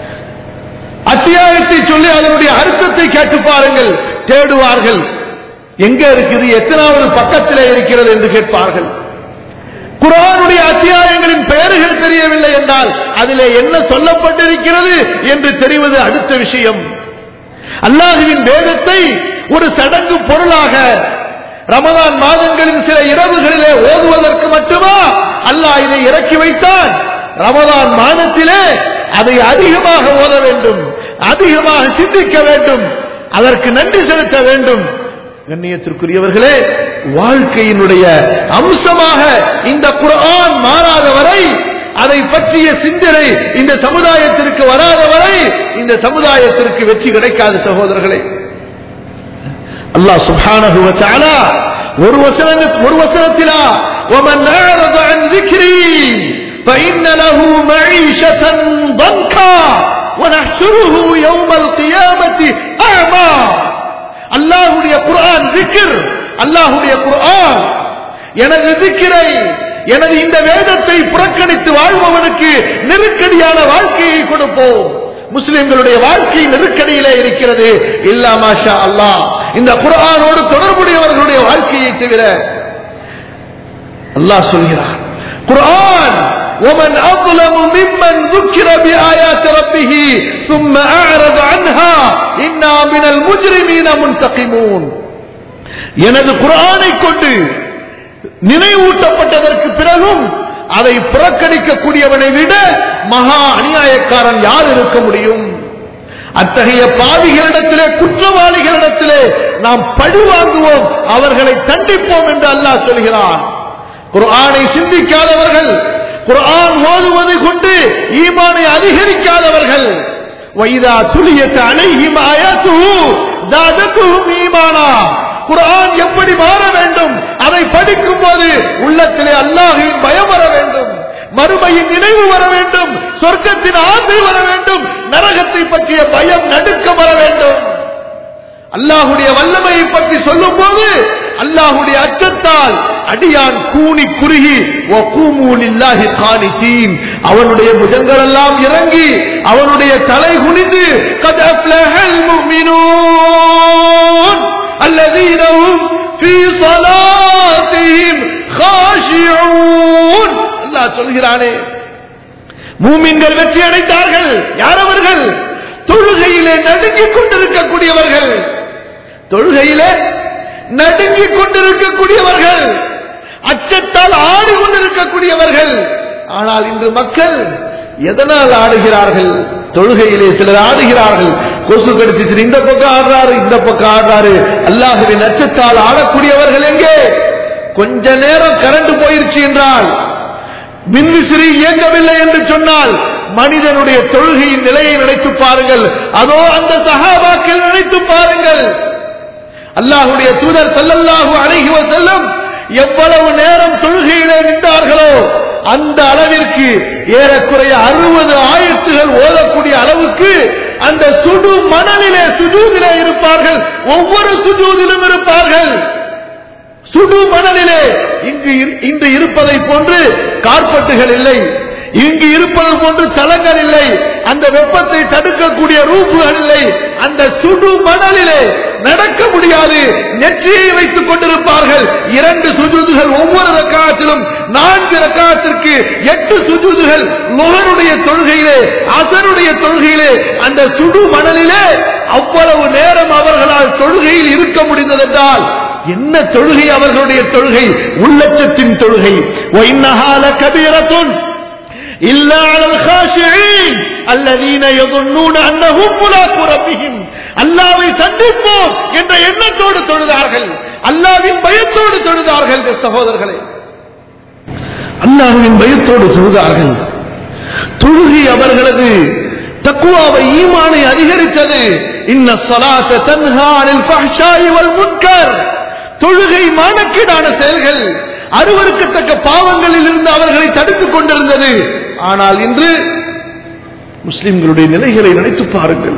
அத்தியாயத்தை சொல்லி அதனுடைய அர்த்தத்தை கேட்டு பாருங்கள் தேடுவார்கள் எங்க இருக்குது எத்தனாவது பக்கத்திலே இருக்கிறது என்று கேட்பார்கள் குரானுடைய அத்தியாயங்களின் பெயர்கள் தெரியவில்லை என்றால் அதிலே என்ன சொல்லப்பட்டிருக்கிறது என்று தெரிவது அடுத்த விஷயம் அல்லாஹுவின் வேதத்தை ஒரு சடங்கு பொருளாக ரமதான் மாதங்களின் சில இரவுகளிலே ஓதுவதற்கு மட்டுமா அல்லாஹ் இதை இறக்கி வைத்தான் ரமதான் மாதத்திலே அதை அதிகமாக ஓத வேண்டும் அதிகமாக சிந்திக்க வேண்டும் அதற்கு நன்றி செலுத்த வேண்டும் கண்ணியத்திற்குரியவர்களே வாழ்க்கையினுடைய அம்சமாக இந்த குர்ஆன் மாறாத வரை அதை பற்றிய சிந்தனை இந்த சமுதாயத்திற்கு வராத வரை இந்த சமுதாயத்திற்கு வெற்றி கிடைக்காது சகோதரர்களே அல்லாஹ் சுப்ஹானஹு வ தஆலா ஒரு வசன ஒரு வசனத்திலா ومن أعرض عن ذكري فإن له معيشة ضنكا ونحشره يوم القيامة أعمى அல்லாஹுடைய குர்ஆன் திக்ர் அல்லாஹுடைய குர்ஆன் எனது திக்கிரை எனது இந்த வேதத்தை புறக்கணித்து வாழ்பவனுக்கு நெருக்கடியான வாழ்க்கையை கொடுப்போம் முஸ்லிம்களுடைய வாழ்க்கை நெருக்கடியிலே இருக்கிறது இல்லா மாஷா அல்லாஹ் இந்த குர்ஆனோடு தொடர்புடையவர்களுடைய வாழ்க்கையை தவிர அல்லாஹ் சொல்கிறார் குர்ஆன் ومن أظلم ممن ذكر بآيات ربه ثم أعرض عنها إنا من المجرمين منتقمون எனது குர்ஆனை கொண்டு நினைவூட்டப்பட்டதற்கு பிறகும் அதை புறக்கணிக்கக்கூடியவனை விட மகா அநியாயக்காரன் யார் இருக்க முடியும் அத்தகைய பாவிகளிடத்திலே குற்றவாளிகளிடத்திலே நாம் பழி வாங்குவோம் அவர்களை தண்டிப்போம் என்று அல்லாஹ் சொல்கிறான் குர்ஆனை சிந்திக்காதவர்கள் குர்ஆன் ஓதுவதை கொண்டு ஈமானை அதிகரிக்காதவர்கள் வைதா துளியத் அலைஹிம் ஆயாத்துஹு ஜாதத்துஹும் ஈமானா குர்ஆன் எப்படி மாற வேண்டும் அதை படிக்கும் போது உள்ளத்திலே அல்லாஹ்வின் பயம் வர வேண்டும் மறுமையின் நினைவு வர வேண்டும் சொர்க்கத்தின் ஆசை வர வேண்டும் நரகத்தை பற்றிய பயம் நடுக்கம் வர வேண்டும் அல்லாஹுடைய வல்லமையை பற்றி சொல்லும் போது அல்லாஹுடைய அச்சத்தால் அடியான் கூனி குறுகி ஒக்கூமூலில்லாஹி காணித்தீன் அவனுடைய புஜங்கள் எல்லாம் இறங்கி அவனுடைய தலை குனிந்து قد أفلح المؤمنون الذين هم في صلاتهم خاشعون அல்லாஹ் சொல்கிறானே மூமின்கள் வெற்றி அடைந்தார்கள் யார் அவர்கள் தொழுகையிலே நடுங்கிக் கொண்டிருக்கக்கூடியவர்கள் தொழுகையிலே நடுங்கிக் கொண்டிருக்கக்கூடியவர்கள் அச்சத்தால் ஆடிக்கொண்டிருக்கக்கூடியவர்கள் ஆனால் இன்று மக்கள் எதனால் ஆடுகிறார்கள் தொழுகையிலே சிலர் ஆடுகிறார்கள் கொசு கடிச்சிட்டு இந்த பக்கம் ஆடுறாரு இந்த பக்கம் ஆடுறாரு அல்லாஹுவின் அச்சத்தால் ஆடக்கூடியவர்கள் எங்கே கொஞ்ச நேரம் கரண்ட் போயிருச்சு என்றால் மின்விசிறி இயங்கவில்லை என்று சொன்னால் மனிதனுடைய தொழுகையின் நிலையை நினைத்து பாருங்கள் அதோ அந்த சகாபாக்கள் நினைத்து பாருங்கள் அல்லாஹுடைய தூதர் சல்லல்லாஹு அலைஹி வஸல்லம் எவ்வளவு நேரம் தொழுகையிலே நின்றார்களோ அந்த அளவிற்கு ஏறக்குறைய அறுபது ஆயிரத்துகள் ஓதக்கூடிய அளவுக்கு அந்த சுடு மணலிலே சுஜூதிலே இருப்பார்கள் ஒவ்வொரு சுஜூதிலும் இருப்பார்கள் சுடு மணலிலே இங்கு இரு- இன்று இருப்பதை போன்று கார்பட்டுகள் இல்லை இங்கு இருப்பது போன்று தளங்கள் இல்லை அந்த வெப்பத்தை தடுக்கக்கூடிய ரூப்புகள் இல்லை அந்த சுடு மணலிலே நடக்க முடியாது நெற்றியை வைத்துக் கொண்டிருப்பார்கள் இரண்டு சுஜூதுகள் ஒவ்வொரு ரக்காத்திலும் நான்கு ரக்காத்திற்கு எட்டு சுஜூதுகள் முகனுடைய தொழுகையிலே அசனுடைய தொழுகையிலே அந்த சுடு மணலிலே அவ்வளவு நேரம் அவர்களால் தொழுகையில் இருக்க முடிந்ததென்றால் என்ன தொழுகை அவர்களுடைய தொழுகை உள்ளச்சத்தின் தொழுகை وَإِنَّهَا لَكَبِيرَةٌ إِلَّا عَلَى الْخَاشِعِينَ الَّذِينَ يَظُنُّونَ أَنَّهُم مُّلَاقُو رَبِّهِمْ அல்லாஹ்வை சந்திப்போம் என்ற எண்ணத்தோடு தொழுதார்கள் அல்லாஹ்வின் பயத்தோடு தொழுதார்கள் சகோதரர்களே அல்லாஹ்வின் பயத்தோடு தொழுதார்கள் தொழுகை அவர்களது தக்குவாவை ஈமானை அதிகரித்தது இன்ன ஸலாத்த தன்ஹா அனில் ஃபஹ்ஷாஇ வல் முன்கர் தொழுகை மானக்கீடான செயல்கள் அருவருக்கத்தக்க பாவங்களில் இருந்து அவர்களை தடுத்துக் கொண்டிருந்தது ஆனால் இன்று முஸ்லிம்களுடைய நிலைகளை நினைத்து பாருங்கள்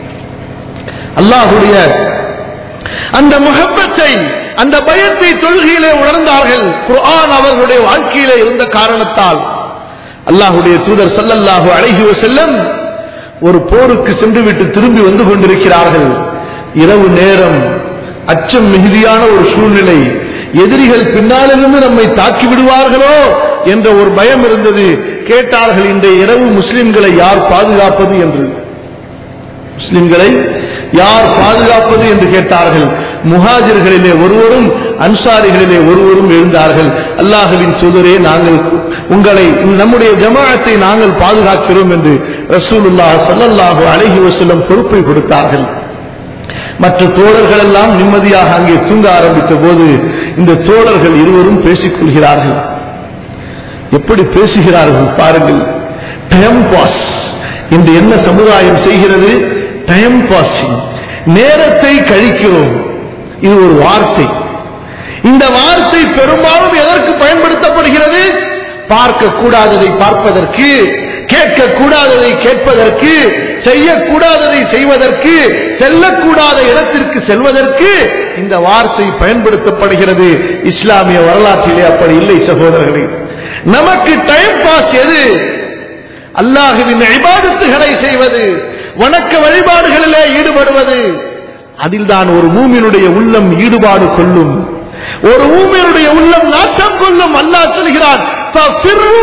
அல்லாஹுடைய அந்த முகப்பத்தை அந்த பயத்தை தொழுகையிலே உணர்ந்தார்கள் குர்ஆன் அவர்களுடைய வாழ்க்கையிலே இருந்த காரணத்தால் அல்லாஹுடைய தூதர் ஸல்லல்லாஹு அலைஹி வஸல்லம் ஒரு போருக்கு சென்றுவிட்டு திரும்பி வந்து கொண்டிருக்கிறார்கள் இரவு நேரம் அச்சம் மிகுதியான ஒரு சூழ்நிலை எதிரிகள் பின்னாலிருந்து நம்மை தாக்கி விடுவார்களோ என்ற ஒரு பயம் இருந்தது கேட்டார்கள் இன்றைய இரவு முஸ்லிம்களை யார் பாதுகாப்பது என்று முஸ்லிம்களை யார் பாதுகாப்பது என்று கேட்டார்கள் முஹாஜிர்களிலே ஒருவரும் அன்சாரிகளிலே ஒருவரும் எழுந்தார்கள் அல்லாஹுவின் தூதரே நாங்கள் உங்களை நம்முடைய ஜமாஅத்தை நாங்கள் பாதுகாக்கிறோம் என்று ரசூலுல்லாஹ் ஸல்லல்லாஹு அலைஹி வஸல்லம் பொறுப்பை கொடுத்தார்கள் மற்ற தோழர்கள் எல்லாம் நிம்மதியாக அங்கே தூங்க ஆரம்பித்த போது இந்த தோழர்கள் இருவரும் பேசிக் கொள்கிறார்கள் எப்படி பேசுகிறார்கள் பாருங்கள் டைம் பாஸ் இன்று என்ன சமுதாயம் செய்கிறது டைம் பாசிங் நேரத்தை கழிக்கிறோம் இது ஒரு வார்த்தை இந்த வார்த்தை பெரும்பாலும் எதற்கு பயன்படுத்தப்படுகிறது பார்க்க கூடாததை பார்ப்பதற்கு கேட்க கூடாததை கேட்பதற்கு செய்யக்கூடாததை செய்வதற்கு செல்லக்கூடாத இடத்திற்கு செல்வதற்கு இந்த வார்த்தை பயன்படுத்தப்படுகிறது இஸ்லாமிய வரலாற்றிலே அப்படி இல்லை சகோதரர்களே நமக்கு டைம் பாஸ் எது அல்லாஹுவின் இபாதத்துகளை செய்வது வணக்க வழிபாடுகளிலே ஈடுபடுவது அதில்தான் ஒரு மூமினுடைய உள்ளம் ஈடுபாடு கொள்ளும் ஒரு மூமினுடைய உள்ளம் நாட்டம் கொள்ளும் அல்லாஹ் சொல்கிறான் "ஃபஃபிர்ரூ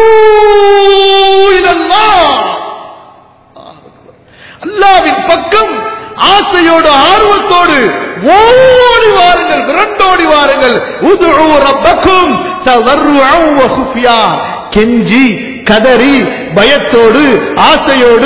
இலல்லாஹ்." அல்லாவின் பக்கம் ஆசையோடு ஆர்வத்தோடு ஓடி வாருங்கள் விரண்டோடி வாருங்கள் உதுஉ ரப்பக்கும் தவர்ருஅன் வ குஃபியா கெஞ்சி கதறி பயத்தோடு ஆசையோடு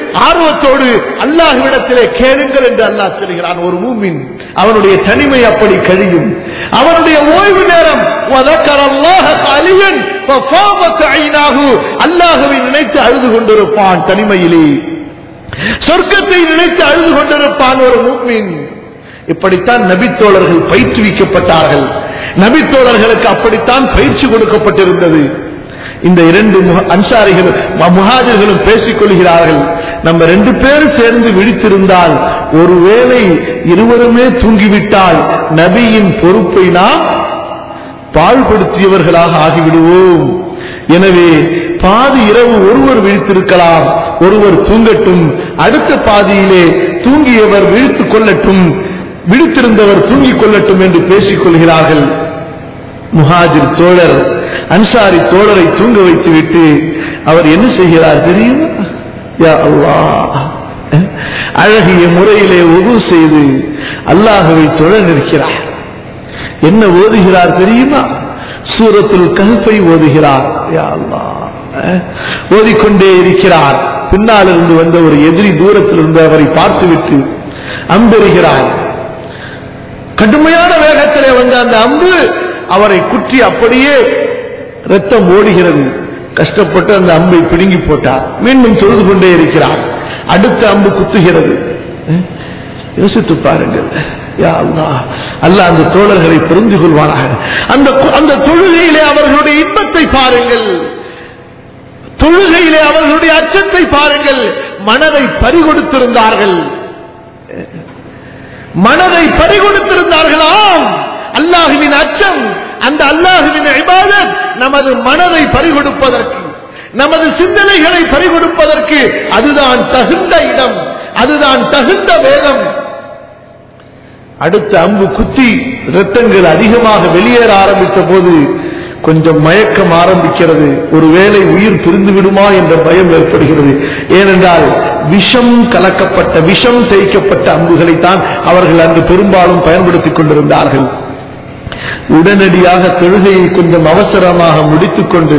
ஆர்வத்தோடு அல்லாஹ்விடத்திலே கேளுங்கள் என்று அல்லாஹ் சொல்கிறான் ஒரு மூமின் அவனுடைய தனிமை அப்படி கழியும் அவனுடைய ஓய்வு நேரம் وَذَكَرَ اللَّهَ خَالِيًا فَفَاضَتْ عَيْنَاهُ அல்லாஹ்வை நினைத்து அழுது கொண்டிருப்பான் தனிமையிலே சொர்க்கத்தை நினைத்து அழுது கொண்டிருப்பான் ஒரு மூமின் இப்படித்தான் நபித்தோழர்கள் பயிற்றுவிக்கப்பட்டார்கள் நபித்தோழர்களுக்கு அப்படித்தான் பயிற்சி கொடுக்கப்பட்டிருந்தது இந்த இரண்டு முஹ- அன்சாரிகளும் ம- முஹாஜிர்களும் பேசிக் கொள்கிறார்கள் நம்ம ரெண்டு பேரும் சேர்ந்து விழித்திருந்தால் ஒருவேளை இருவருமே தூங்கிவிட்டால் நபியின் பொறுப்பை நாம் பாழ்படுத்தியவர்களாக ஆகிவிடுவோம் எனவே பாதி இரவு ஒருவர் விழித்திருக்கலாம் ஒருவர் தூங்கட்டும் அடுத்த பாதியிலே தூங்கியவர் விழித்துக் கொள்ளட்டும் விழித்திருந்தவர் தூங்கிக் கொள்ளட்டும் என்று பேசிக் கொள்கிறார்கள் முஹாஜிர் தோழர் அன்சாரி தோழரை தூங்க வைத்துவிட்டு அவர் என்ன செய்கிறார் தெரியுமா யா அல்லாஹ் அழகிய முறையிலே உது செய்து அல்லாஹுவை தொழ நிற்கிறார் என்ன ஓதுகிறார் தெரியுமா சூரத்துல் கல்பை ஓதுகிறார் யா அல்லாஹ் அஹ், ஓதிக்கொண்டே இருக்கிறார் பின்னால் இருந்து வந்த ஒரு எதிரி தூரத்தில் இருந்து அவரை பார்த்துவிட்டு அம்பெறுகிறார் கடுமையான வேகத்திலே வந்த அந்த அம்பு அவரை குற்றி அப்படியே ரத்தம் ஓடுகிறது கஷ்டப்பட்டு அந்த அம்பை பிடுங்கி போட்டார் மீண்டும் தொழுது கொண்டே இருக்கிறார் அடுத்த அம்பு குத்துகிறது அஹ், யோசித்து பாருங்கள் யா அல்லாஹ் அல்லாஹ் அந்த தோழர்களை புரிந்து கொள்வானாக அந்த அந்த தொழுகையிலே அவர்களுடைய இன்பத்தை பாருங்கள் தொழுகையிலே அவர்களுடைய அச்சத்தை பாருங்கள் மனதை பறிகொடுத்திருந்தார்கள் மனதை பறிகொடுத்திருந்தார்களாம் அல்லாஹுவின் அச்சம் அந்த அல்லாஹுவின் இபாதத் நமது மனதை பறிகொடுப்பதற்கு நமது சிந்தனைகளை பறிகொடுப்பதற்கு அதுதான் தகுந்த இடம் அதுதான் தகுந்த வேதம் அடுத்த அம்பு குத்தி இரத்தங்கள் அதிகமாக வெளியேற ஆரம்பித்த போது கொஞ்சம் மயக்கம் ஆரம்பிக்கிறது ஒருவேளை உயிர் பிரிந்து விடுமா என்ற பயம் ஏற்படுகிறது ஏனென்றால் விஷம் கலக்கப்பட்ட விஷம் தேய்க்கப்பட்ட அம்புகளைத்தான் அவர்கள் அன்று பெரும்பாலும் பயன்படுத்திக் கொண்டிருந்தார்கள் உடனடியாக தொழுகையை கொஞ்சம் அவசரமாக முடித்துக் கொண்டு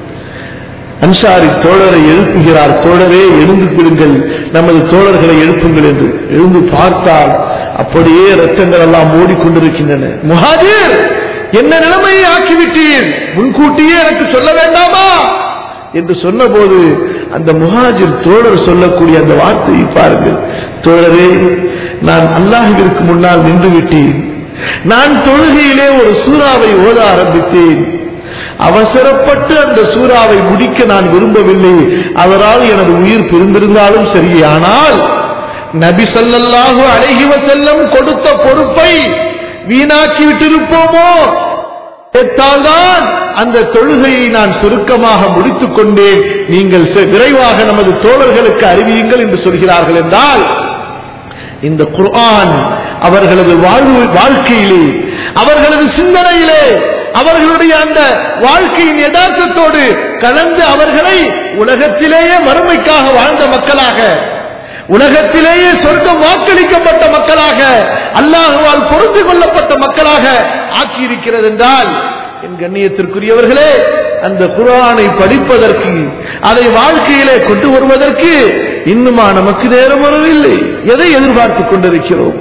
அன்சாரி தோழரை எழுப்புகிறார் தோழரே எழுந்து விடுங்கள் நமது தோழர்களை எழுப்புங்கள் என்று எழுந்து பார்த்தால் அப்படியே ரத்தங்கள் எல்லாம் ஓடிக்கொண்டிருக்கின்றன முஹாஜிர் என்ன நிலைமையை ஆக்கிவிட்டீர் முன்கூட்டியே எனக்கு சொல்ல வேண்டாமா என்று சொன்னபோது அந்த முஹாஜிர் தோழர் சொல்லக்கூடிய அந்த வார்த்தையை பாருங்கள் தோழரே நான் அல்லாஹிற்கு முன்னால் நின்று விட்டேன் நான் தொழுகையிலே ஒரு சூறாவை ஓத ஆரம்பித்தேன் அவசரப்பட்டு அந்த சூறாவை முடிக்க நான் விரும்பவில்லை அதனால் எனது உயிர் பிரிந்திருந்தாலும் சரி ஆனால் நபி ஸல்லல்லாஹு அலைஹி வஸல்லம் கொடுத்த பொறுப்பை வீணாக்கி விட்டிருப்போமோ கேட்டால்தான் அந்த தொழுகையை நான் சுருக்கமாக முடித்துக் கொண்டேன் நீங்கள் ச- விரைவாக நமது தோழர்களுக்கு அறிவியுங்கள் என்று சொல்கிறார்கள் என்றால் இந்த குர்ஆன் அவர்களது வாழ்வு வாழ்க்கையிலே அவர்களது சிந்தனையிலே அவர்களுடைய அந்த வாழ்க்கையின் யதார்த்தத்தோடு கலந்து அவர்களை உலகத்திலேயே மறுமைக்காக வாழ்ந்த மக்களாக உலகத்திலேயே சொர்க்கம் வாக்களிக்கப்பட்ட மக்களாக அல்லாஹுவால் பொருந்து கொள்ளப்பட்ட மக்களாக ஆக்கியிருக்கிறது என்றால் என் கண்ணியத்திற்குரியவர்களே அந்த குர்ஆனை படிப்பதற்கு அதை வாழ்க்கையிலே கொண்டு வருவதற்கு இன்னுமா நமக்கு நேரம் வரவில்லை எதை எதிர்பார்த்துக் கொண்டிருக்கிறோம்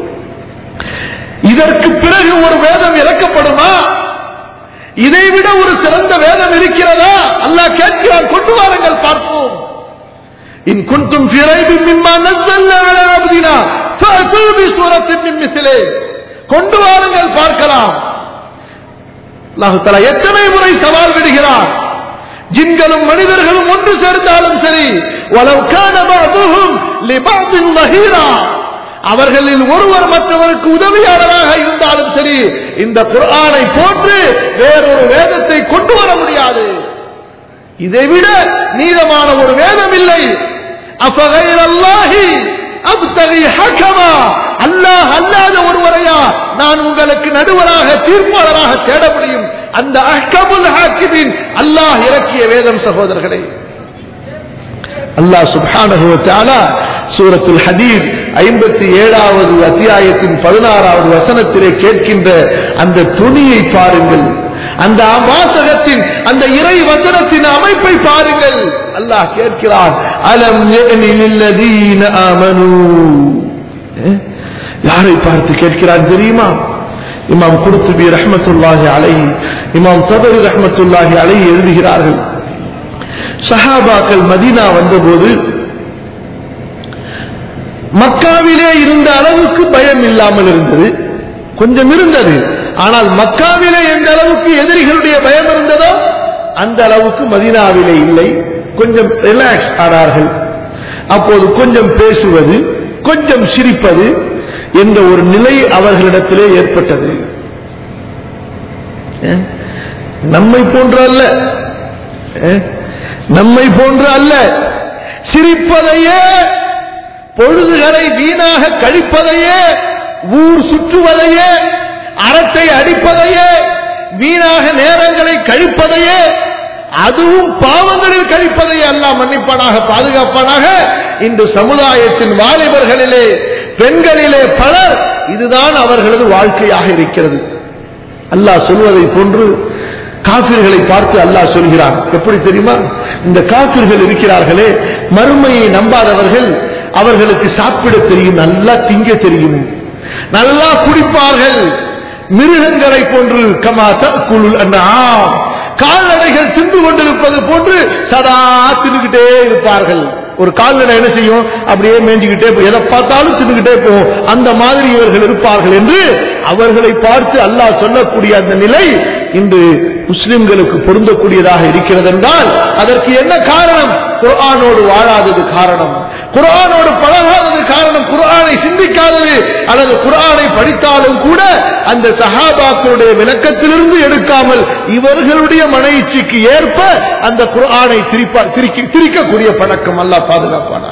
இதற்கு பிறகு ஒரு வேதம் இறக்கப்படுமா இதைவிட ஒரு சிறந்த வேதம் இருக்கிறதா அல்லாஹ் கேட்கிறார் கொண்டு வாருங்கள் பார்ப்போம் இன் குன்தும் في ريب مما نزلنا على عبدنا فأتوا بسورة من مثله கொண்டு வாருங்கள் பார்க்கலாம் அல்லாஹு தஆலா எத்தனை முறை சவால் விடுகிறார் ஜின்களும் மனிதர்களும் ஒன்று சேர்ந்தாலும் சரி وَلَوْ كَانَ بَعْضُهُمْ لِبَعْضٍ ظَهِيرًا அவர்களில் ஒருவர் மற்றவருக்கு உதவியாளராக இருந்தாலும் சரி இந்த குர்ஆனை போன்று வேறொரு வேதத்தை கொண்டு வர முடியாது இதைவிட நீதமான ஒரு வேதம் இல்லை அஃபகைர் அல்லாஹி அப்தகி ஹக்கமா அல்லாஹ் அல்லாத ஒருவரையா நான் உங்களுக்கு நடுவராக தீர்ப்பாளராக தேட முடியும் அந்த அஹ்கமுல் ஹாக்கிமின் அல்லாஹ் இறக்கிய வேதம் சகோதரர்களே அல்லாஹ் சுப்ஹானஹு வ தஆலா சூரத்துல் ஹதீத் ஐம்பத்தி ஏழாவது அத்தியாயத்தின் பதினாறாவது வசனத்திலே கேட்கின்ற அந்த துணியை பாருங்கள் அந்த வாசகத்தின் அந்த இறை வசனத்தின் அமைப்பை பாருங்கள் அல்லாஹ் கேட்கிறான் அலம் யஅனி லில்லதீன ஆமனூ அஹ், யாரை பார்த்து கேட்கிறான் தெரியுமா இமாம் குர்துபி ரஹ்மத்துல்லாஹி அலைஹி இமாம் தபரி ரஹ்மத்துல்லாஹி அலைஹி எழுதுகிறார்கள் சஹாபாக்கள் மதீனா வந்தபோது மக்காவிலே இருந்த அளவுக்கு பயம் இல்லாமல் இருந்தது கொஞ்சம் இருந்தது ஆனால் மக்காவிலே எந்த அளவுக்கு எதிரிகளுடைய பயம் இருந்ததோ அந்த அளவுக்கு மதீனாவிலே இல்லை கொஞ்சம் ரிலாக்ஸ் ஆனார்கள் அப்போது கொஞ்சம் பேசுவது கொஞ்சம் சிரிப்பது என்ற ஒரு நிலை அவர்களிடத்திலே ஏற்பட்டது ஏன்? நம்மை போன்று அல்ல ஏன்? நம்மை போன்று அல்ல சிரிப்பதையே பொழுதுகளை வீணாக கழிப்பதையே ஊர் சுற்றுவதையே அறத்தை அடிப்பதையே வீணாக நேரங்களை கழிப்பதையே அதுவும் பாவங்களில் கழிப்பதை அல்லாஹ் மன்னிப்பானாக பாதுகாப்பானாக இன்று சமுதாயத்தின் வாலிபர்களிலே பெண்களிலே பலர் இதுதான் அவர்களது வாழ்க்கையாக இருக்கிறது அல்லாஹ் சொல்வதை போன்று காபிர்களை பார்த்து அல்லாஹ் சொல்கிறான் எப்படி தெரியுமா இந்த காபிர்கள் இருக்கிறார்களே மறுமையை நம்பாதவர்கள் அவர்களுக்கு சாப்பிட தெரியும் நல்லா திங்க தெரியும் நல்லா குடிப்பார்கள் மிருகங்களை போன்று கமா தக்குள் கால்நடைகள் தின்று கொண்டிருப்பது போன்று சதா தின்னுகிட்டே இருப்பார்கள் ஒரு கால்நடை என்ன செய்யும் அப்படியே மேய்ஞ்சுக்கிட்டே போ- எதை பார்த்தாலும் தின்னுகிட்டே போகும் அந்த மாதிரி இவர்கள் இருப்பார்கள் என்று அவர்களை பார்த்து அல்லாஹ் சொல்லக்கூடிய அந்த நிலை இன்று முஸ்லிம்களுக்கு பொருந்தக்கூடியதாக இருக்கிறது என்றால் அதற்கு என்ன காரணம் குர்ஆனோடு வாழாதது காரணம் குர்ஆனோடு பழகாதது காரணம் குர்ஆனை சிந்திக்காதது அல்லது குர்ஆனை படித்தாலும் கூட அந்த சஹாபாக்களுடைய விளக்கத்திலிருந்து எடுக்காமல் இவர்களுடைய மன இச்சைக்கு ஏற்ப அந்த குர்ஆனை திரிப்பா திரிக்க- திரிக்கக்கூடிய பழக்கம் அல்லாஹ் பாதுகாப்பானா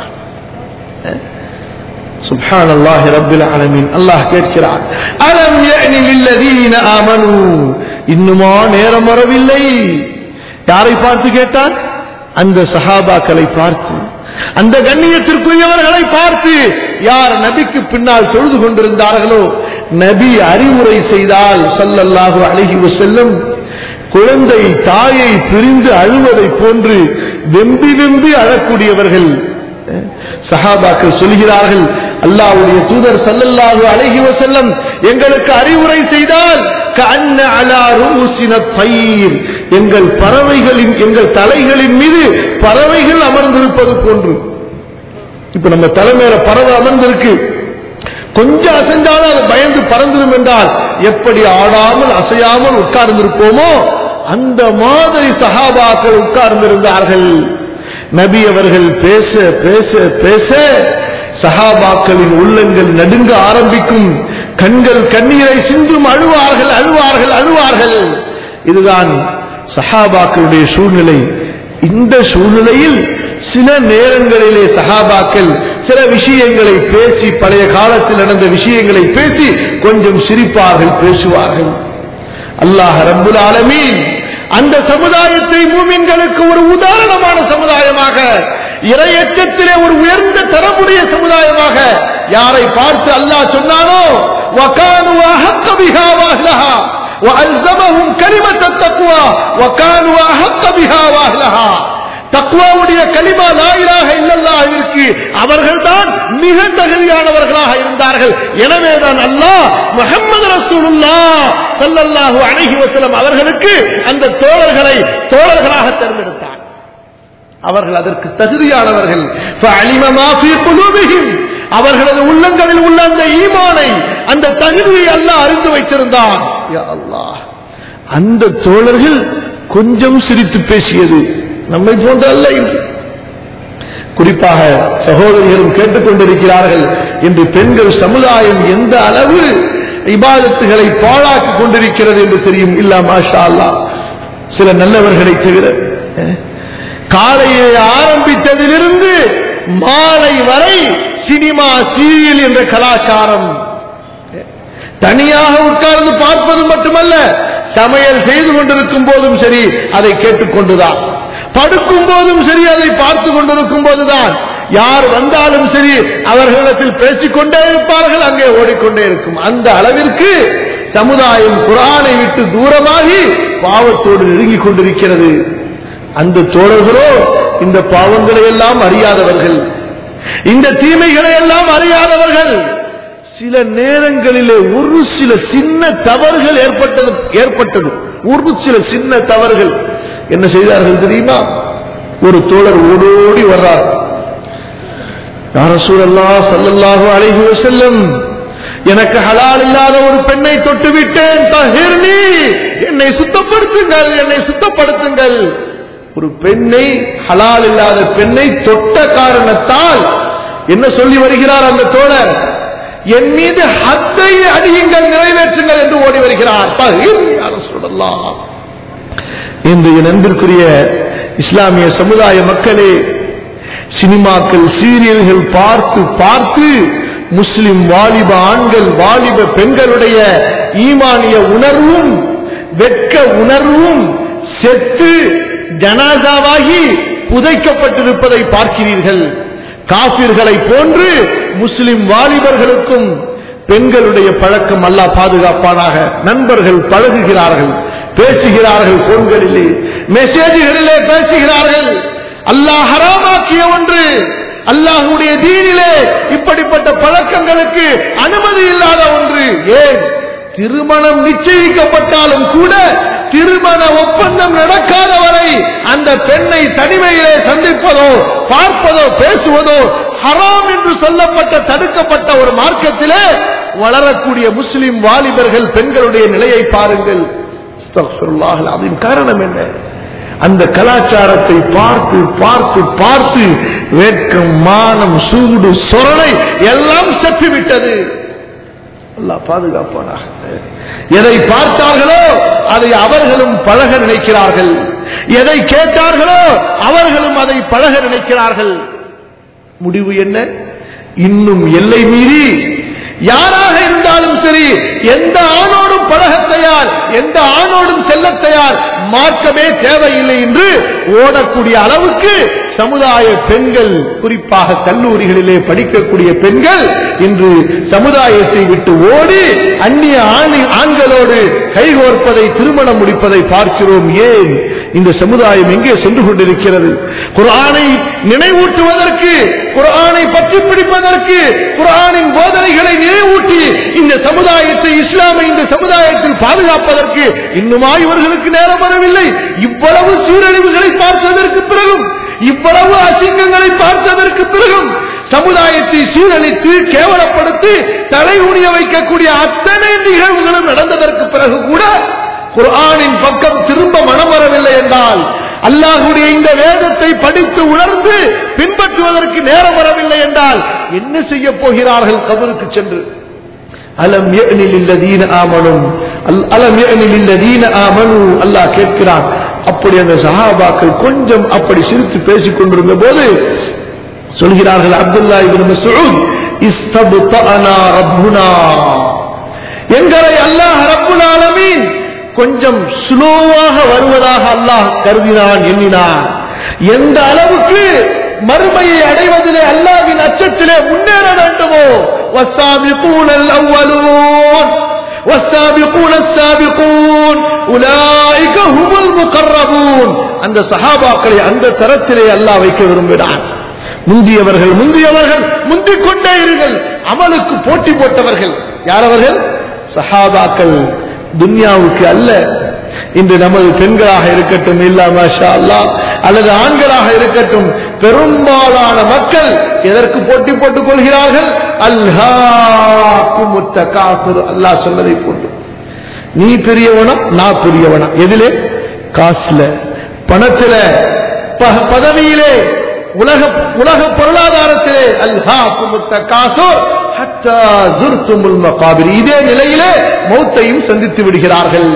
سبحان الله رب العالمين الله கேட்கிறான் அலம் يأني للذين آمنوا இன்னுமா நேரம் வரவில்லை யாரை பார்த்து கேட்டான் அந்த சஹாபாக்களை பார்த்து அந்த கண்ணியத்திற்குரியவர்களை பார்த்து யார் நபிக்கு பின்னால் தொழுது கொண்டிருந்தார்களோ நபி அறிவுரை செய்தால் ஸல்லல்லாஹு அலைஹி வஸல்லம் குழந்தை தாயை பிரிந்து அழுவதை போன்று வெம்பி வெம்பி அழக்கூடியவர்கள் சஹாபாக்கள் சொல்கிறார்கள் அல்லாஹ்வுடைய தூதர் ஸல்லல்லாஹு அலைஹி வஸல்லம் எங்களுக்கு அறிவுரை செய்தால் கஅன்ன அலா ரூசின தயிர் எங்கள் பறவைகளின் எங்கள் தலைகளின் மீது பறவைகள் அமர்ந்திருப்பது போன்று இப்ப நம்ம தலைமையில பறவை அமர்ந்திருக்கு கொஞ்சம் அசைந்தாலும் அது பயந்து பறந்துடும் என்றால் எப்படி ஆடாமல் அசையாமல் உட்கார்ந்திருப்போமோ அந்த மாதிரி சஹாபாக்கள் உட்கார்ந்திருந்தார்கள் நபி அவர்கள் பேச பேச பேச சஹாபாக்களின் உள்ளங்கள் நடுங்க ஆரம்பிக்கும் கண்கள் கண்ணீரை சிந்தும் அழுவார்கள் அழுவார்கள் அழுவார்கள் இதுதான் சஹாபாக்களுடைய சூழ்நிலை இந்த சூழ்நிலையில் சில நேரங்களிலே சஹாபாக்கள் சில விஷயங்களை பேசி பழைய காலத்தில் நடந்த விஷயங்களை பேசி கொஞ்சம் சிரிப்பார்கள் பேசுவார்கள் அல்லாஹ் ரப்புல் ஆலமீன் அந்த சமுதாயத்தை மூமின்களுக்கு ஒரு உதாரணமான சமுதாயமாக இரையச்சத்திலே ஒரு உயர்ந்த தரமுடைய சமுதாயமாக யாரை பார்த்து அல்லாஹ் சொன்னானோ وَكَانُوا أَحَقَّ بِهَا وَأَهْلَهَا وَأَلْزَمَهُمْ كَلِمَةَ التَّقْوَى وَكَانُوا أَحَقَّ بِهَا وَأَهْلَهَا தக்குவாவுடைய கலிமா லாயிலாக இல்லல்லாஹிற்கு அவர்கள்தான் மிக தகுதியானவர்களாக இருந்தார்கள் எனவேதான் அல்லாஹ் முஹம்மது ரசூலுல்லாஹ் ஸல்லல்லாஹு அலைஹி வஸல்லம் அவர்களுக்கு அந்த தோழர்களை தோழர்களாக தேர்ந்தெடுத்தார் அவர்கள் அதற்கு தகுதியானவர்கள் فَعَلِمَ مَا فِي قُلُوبِهِمْ அவர்களது உள்ளங்களில் உள்ள அந்த ஈமானை அந்த தகுதியை அல்லாஹ் அறிந்து வைத்திருந்தான் யா அல்லாஹ் அந்த தோழர்கள் கொஞ்சம் சிரித்து பேசியது நம்மை போன்ற அல்ல இன்று குறிப்பாக சகோதரிகளும் கேட்டுக்கொண்டிருக்கிறார்கள் இன்று பெண்கள் சமுதாயம் எந்த அளவு இபாதத்துகளை பாழாக்கி கொண்டிருக்கிறது என்று தெரியும் இல்ல மாஷா அல்லாஹ் சில நல்லவர்களை தவிர அஹ், காலையை ஆரம்பித்ததிலிருந்து மாலை வரை சினிமா சீரியல் என்ற கலாச்சாரம் தனியாக உட்கார்ந்து பார்ப்பது மட்டுமல்ல சமையல் செய்து கொண்டிருக்கும் போதும் சரி அதை கேட்டுக்கொண்டுதான் படுக்கும் போதும் சரி அதை பார்த்து கொண்டிருக்கும் போதுதான் யார் வந்தாலும் சரி அவர்களிடத்தில் பேசிக்கொண்டே இருப்பார்கள் அங்கே ஓடிக்கொண்டே இருக்கும் அந்த அளவிற்கு சமுதாயம் குரானை விட்டு தூரமாகி பாவத்தோடு நெருங்கிக் கொண்டிருக்கிறது அந்த தோழர்களோ இந்த பாவங்களை எல்லாம் அறியாதவர்கள் இந்த தீமைகளை எல்லாம் அறியாதவர்கள் சில நேரங்களிலே ஒரு சில சின்ன தவறுகள் ஏற்பட்டது ஏற்பட்டது ஒரு சில சின்ன தவறுகள் என்ன செய்தார்கள் தெரியுமா ஒரு தோழர் ஓடோடி வர்றார் யார சூழல்லா சல்லல்லாஹு அலைஹி வஸல்லம் எனக்கு ஹலால் இல்லாத ஒரு பெண்ணை தொட்டு விட்டேன் தஹிர்னி என்னை சுத்தப்படுத்துங்கள் என்னை சுத்தப்படுத்துங்கள் ஒரு பெண்ணை ஹலால் இல்லாத பெண்ணை தொட்ட காரணத்தால் என்ன சொல்லி வருகிறார் அந்த தோழர் என் மீது ஹத்தை அடியுங்கள் நிறைவேற்றுங்கள் என்று ஓடி வருகிறார் தஹிர்னி யா ரசூலல்லாஹ் இன்றைய நண்பிற்குரிய இஸ்லாமிய சமுதாய மக்களே சினிமாக்கள் சீரியல்கள் பார்த்து பார்த்து முஸ்லிம் வாலிப ஆண்கள் வாலிப பெண்களுடைய ஈமானிய உணர்வும் வெட்க உணர்வும் செத்து ஜனாசாவாகி புதைக்கப்பட்டிருப்பதை பார்க்கிறீர்கள் காபிர்களை போன்று முஸ்லிம் வாலிபர்களுக்கும் பெண்களுடைய பழக்கம் அல்லாஹ் பாதுகாப்பானாக நண்பர்கள் பழகுகிறார்கள் பேசுகிறார்கள் போன்களிலே மெசேஜ்களிலே பேசுகிறார்கள் அல்லாஹ் ஹராமாக்கிய ஒன்று அல்லாஹுடைய தீனிலே இப்படிப்பட்ட பழக்கங்களுக்கு அனுமதி இல்லாத ஒன்று ஏன் திருமணம் நிச்சயிக்கப்பட்டாலும் கூட திருமண ஒப்பந்தம் நடக்காத வரை அந்த பெண்ணை தனிமையிலே சந்திப்பதோ பார்ப்பதோ பேசுவதோ ஹராம் என்று சொல்லப்பட்ட தடுக்கப்பட்ட ஒரு மார்க்கத்திலே வளரக்கூடிய முஸ்லிம் வாலிபர்கள் பெண்களுடைய நிலையை பாருங்கள் அஸ்தக்ஃபிருல்லாஹ் அதன் காரணம் என்ன அந்த கலாச்சாரத்தை பார்த்து பார்த்து பார்த்து வேட்கம் மானம் சூடு சொரணை எல்லாம் செத்து விட்டது அல்லாஹ் பாதுகாப்பானாக எதை பார்த்தார்களோ அதை அவர்களும் பழக நினைக்கிறார்கள் எதை கேட்டார்களோ அவர்களும் அதை பழக நினைக்கிறார்கள் முடிவு என்ன இன்னும் எல்லை மீறி யாராக இருந்தாலும் சரி எந்த ஆணோடும் பழகத் தயார் எந்த ஆணோடும் செல்லத் தயார் மார்க்கமே தேவையில்லை என்று ஓடக்கூடிய அளவுக்கு சமுதாய பெண்கள் குறிப்பாக கல்லூரிகளிலே படிக்கக்கூடிய பெண்கள் இன்று சமுதாயத்தை விட்டு ஓடி அந்நிய ஆணி- ஆண்களோடு கைகோர்ப்பதை திருமணம் முடிப்பதை பார்க்கிறோம் ஏன் இந்த சமுதாயம் எங்கே சென்று கொண்டிருக்கிறது குர்ஆனை நினைவூட்டுவதற்கு குர்ஆனை பற்றி பிடிப்பதற்கு குர்ஆனின் போதனைகளை நினைவூட்டி இந்த சமுதாயத்தை இஸ்லாமை இந்த சமுதாயத்தில் பாதுகாப்பதற்கு இன்னுமா இவர்களுக்கு நேரம் வரவில்லை இவ்வளவு சீரழிவுகளை பார்த்ததற்கு பிறகும் இவ்வளவு அசிங்கங்களை பார்த்ததற்கு பிறகும் சமுதாயத்தை சீரழித்து கேவலப்படுத்தி தலை உணிய வைக்கக்கூடிய அத்தனை நிகழ்வுகளும் நடந்ததற்கு பிறகு கூட குர்ஆனின் பக்கம் திரும்ப மனம் வரவில்லை என்றால் அல்லாஹுடைய இந்த வேதத்தை படித்து உணர்ந்து பின்பற்றுவதற்கு நேரம் வரவில்லை என்றால் என்ன செய்ய போகிறார்கள் கபருக்கு சென்று அலம் யஅனில் இல்லதீன ஆமனும் அல்- அலம் யஅனில் இல்லதீன ஆமனு அல்லாஹ் கேட்கிறான் அப்படி அந்த சஹாபாக்கள் கொஞ்சம் அப்படி சிரித்து பேசிக் கொண்டிருந்த போது சொல்கிறார்கள் அப்துல்லா இப்னு மஸ்ஊத் இஸ்தப்தஅனா ரப்புனா எங்களை அல்லாஹ் ரப்புல் ஆலமீன் கொஞ்சம் ஸ்லோவாக வருவதாக அல்லாஹ் கருதினான் எண்ணினான் எந்த அளவுக்கு மறுமையை அடைவதிலே அல்லாஹ்வின் அச்சத்திலே முன்னேற வேண்டுமோ والسابقون الأولون والسابقون السابقون أولئك هم المقربون அந்த சஹாபாக்களை அந்த தரத்திலே அல்லாஹ் வைக்க விரும்பினான் முந்தியவர்கள் முந்தியவர்கள் முந்திக் கொண்டே இருங்கள் அமலுக்கு போட்டி போட்டவர்கள் யார் அவர்கள் சஹாபாக்கள் துன்யாவுக்கு அல்ல இன்று நமது பெண்களாக இருக்கட்டும் இல்ல மாஷா அல்லாஹ் அல்லது ஆண்களாக இருக்கட்டும் பெரும்பாலான மக்கள் எதற்கு போட்டி போட்டுக் கொள்கிறார்கள் அல்ஹாக்குமுத்த காசுர் அல்லாஹ் சொன்னதை போட்டு நீ பெரியவனா நான் பெரியவனா எதிலே காசுல பணத்தில ப- பதவியிலே உலக உலக பொருளாதாரத்திலே அல்ஹாக்குமுத்த காசோர் ஹத்தா ஜுர்துமுல் மகாபிர் இதே நிலையிலே மௌத்தையும் சந்தித்து விடுகிறார்கள்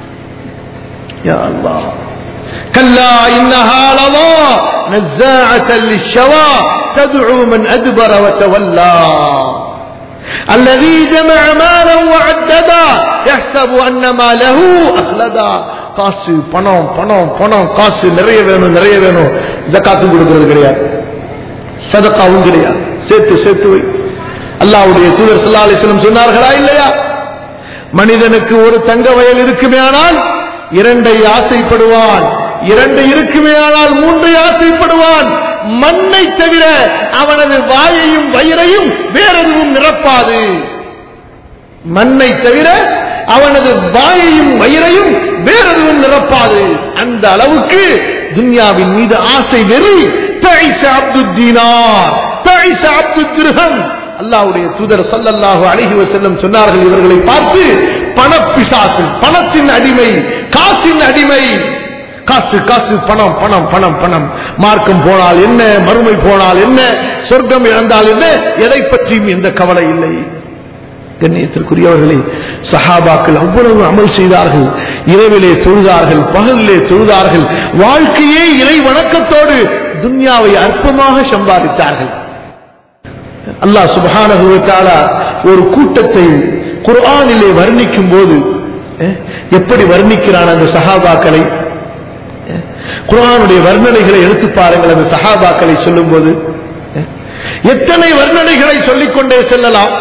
யா அல்லாஹ் كلا إنها لظى نزاعة للشوى تدعو من أدبر وتولى الذي جمع مالا وعددا يحسب ان ماله اخلدا காசு பணம் பணம் பணம் காசு நிறைய வேணும் நிறைய வேணும் ஜக்காத்து கொடுக்கிறது கிடையாது சதக்காவும் கிடையாது சேர்த்து சேர்த்து வை அல்லாவுடைய தூதர் ஸல்லல்லாஹு அலைஹி வஸல்லம் சொன்னார்களா இல்லையா மனிதனுக்கு ஒரு தங்க வயல் இருக்குமே ஆனால் இரண்டை ஆசைப்படுவான் இரண்டு இருக்குமே ஆனால் மூன்றை ஆசைப்படுவான் மண்ணை தவிர அவனது வாயையும் வயிறையும் வேறெதுவும் நிரப்பாது மண்ணை தவிர அவனது வாயையும் வயிறையும் வேறெதுவும் நிரப்பாது அந்த அளவுக்கு துன்யாவின் மீது ஆசை வெறி தழிச அப்துல் தீனார் தழிச அப்துல் திருகம் அல்லாவுடைய தூதர் சல்லல்லாஹு அலைஹி வஸல்லம் சொன்னார்கள் இவர்களை பார்த்து பணப்பிசாசு பணத்தின் அடிமை காசின் அடிமை காசு காசு பணம் பணம் பணம் பணம் மார்க்கம் போனால் என்ன மறுமை போனால் என்ன சொர்க்கம் இழந்தால் என்ன எதை பற்றியும் எந்த கவலை இல்லை கண்ணியத்திற்குரியவர்களே சஹாபாக்கள் அவ்வளவு அமல் செய்தார்கள் இரவிலே தொழுதார்கள் பகலிலே தொழுதார்கள் வாழ்க்கையே இறை வணக்கத்தோடு துன்யாவை அற்பமாக சம்பாதித்தார்கள் அல்லாஹ் சுபஹானஹு வ தஆலா ஒரு கூட்டத்தை குர்ஆனிலே வர்ணிக்கும் போது அஹ், எப்படி வர்ணிக்கிறான் அந்த சஹாபாக்களை அஹ், குர்ஆனுடைய வர்ணனைகளை எடுத்து பாருங்கள் அந்த சஹாபாக்களை சொல்லும்போது அஹ், எத்தனை வர்ணனைகளை சொல்லிக்கொண்டே செல்லலாம்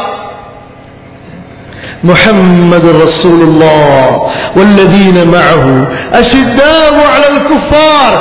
محمد رسول الله والذين معه أشداء على الكفار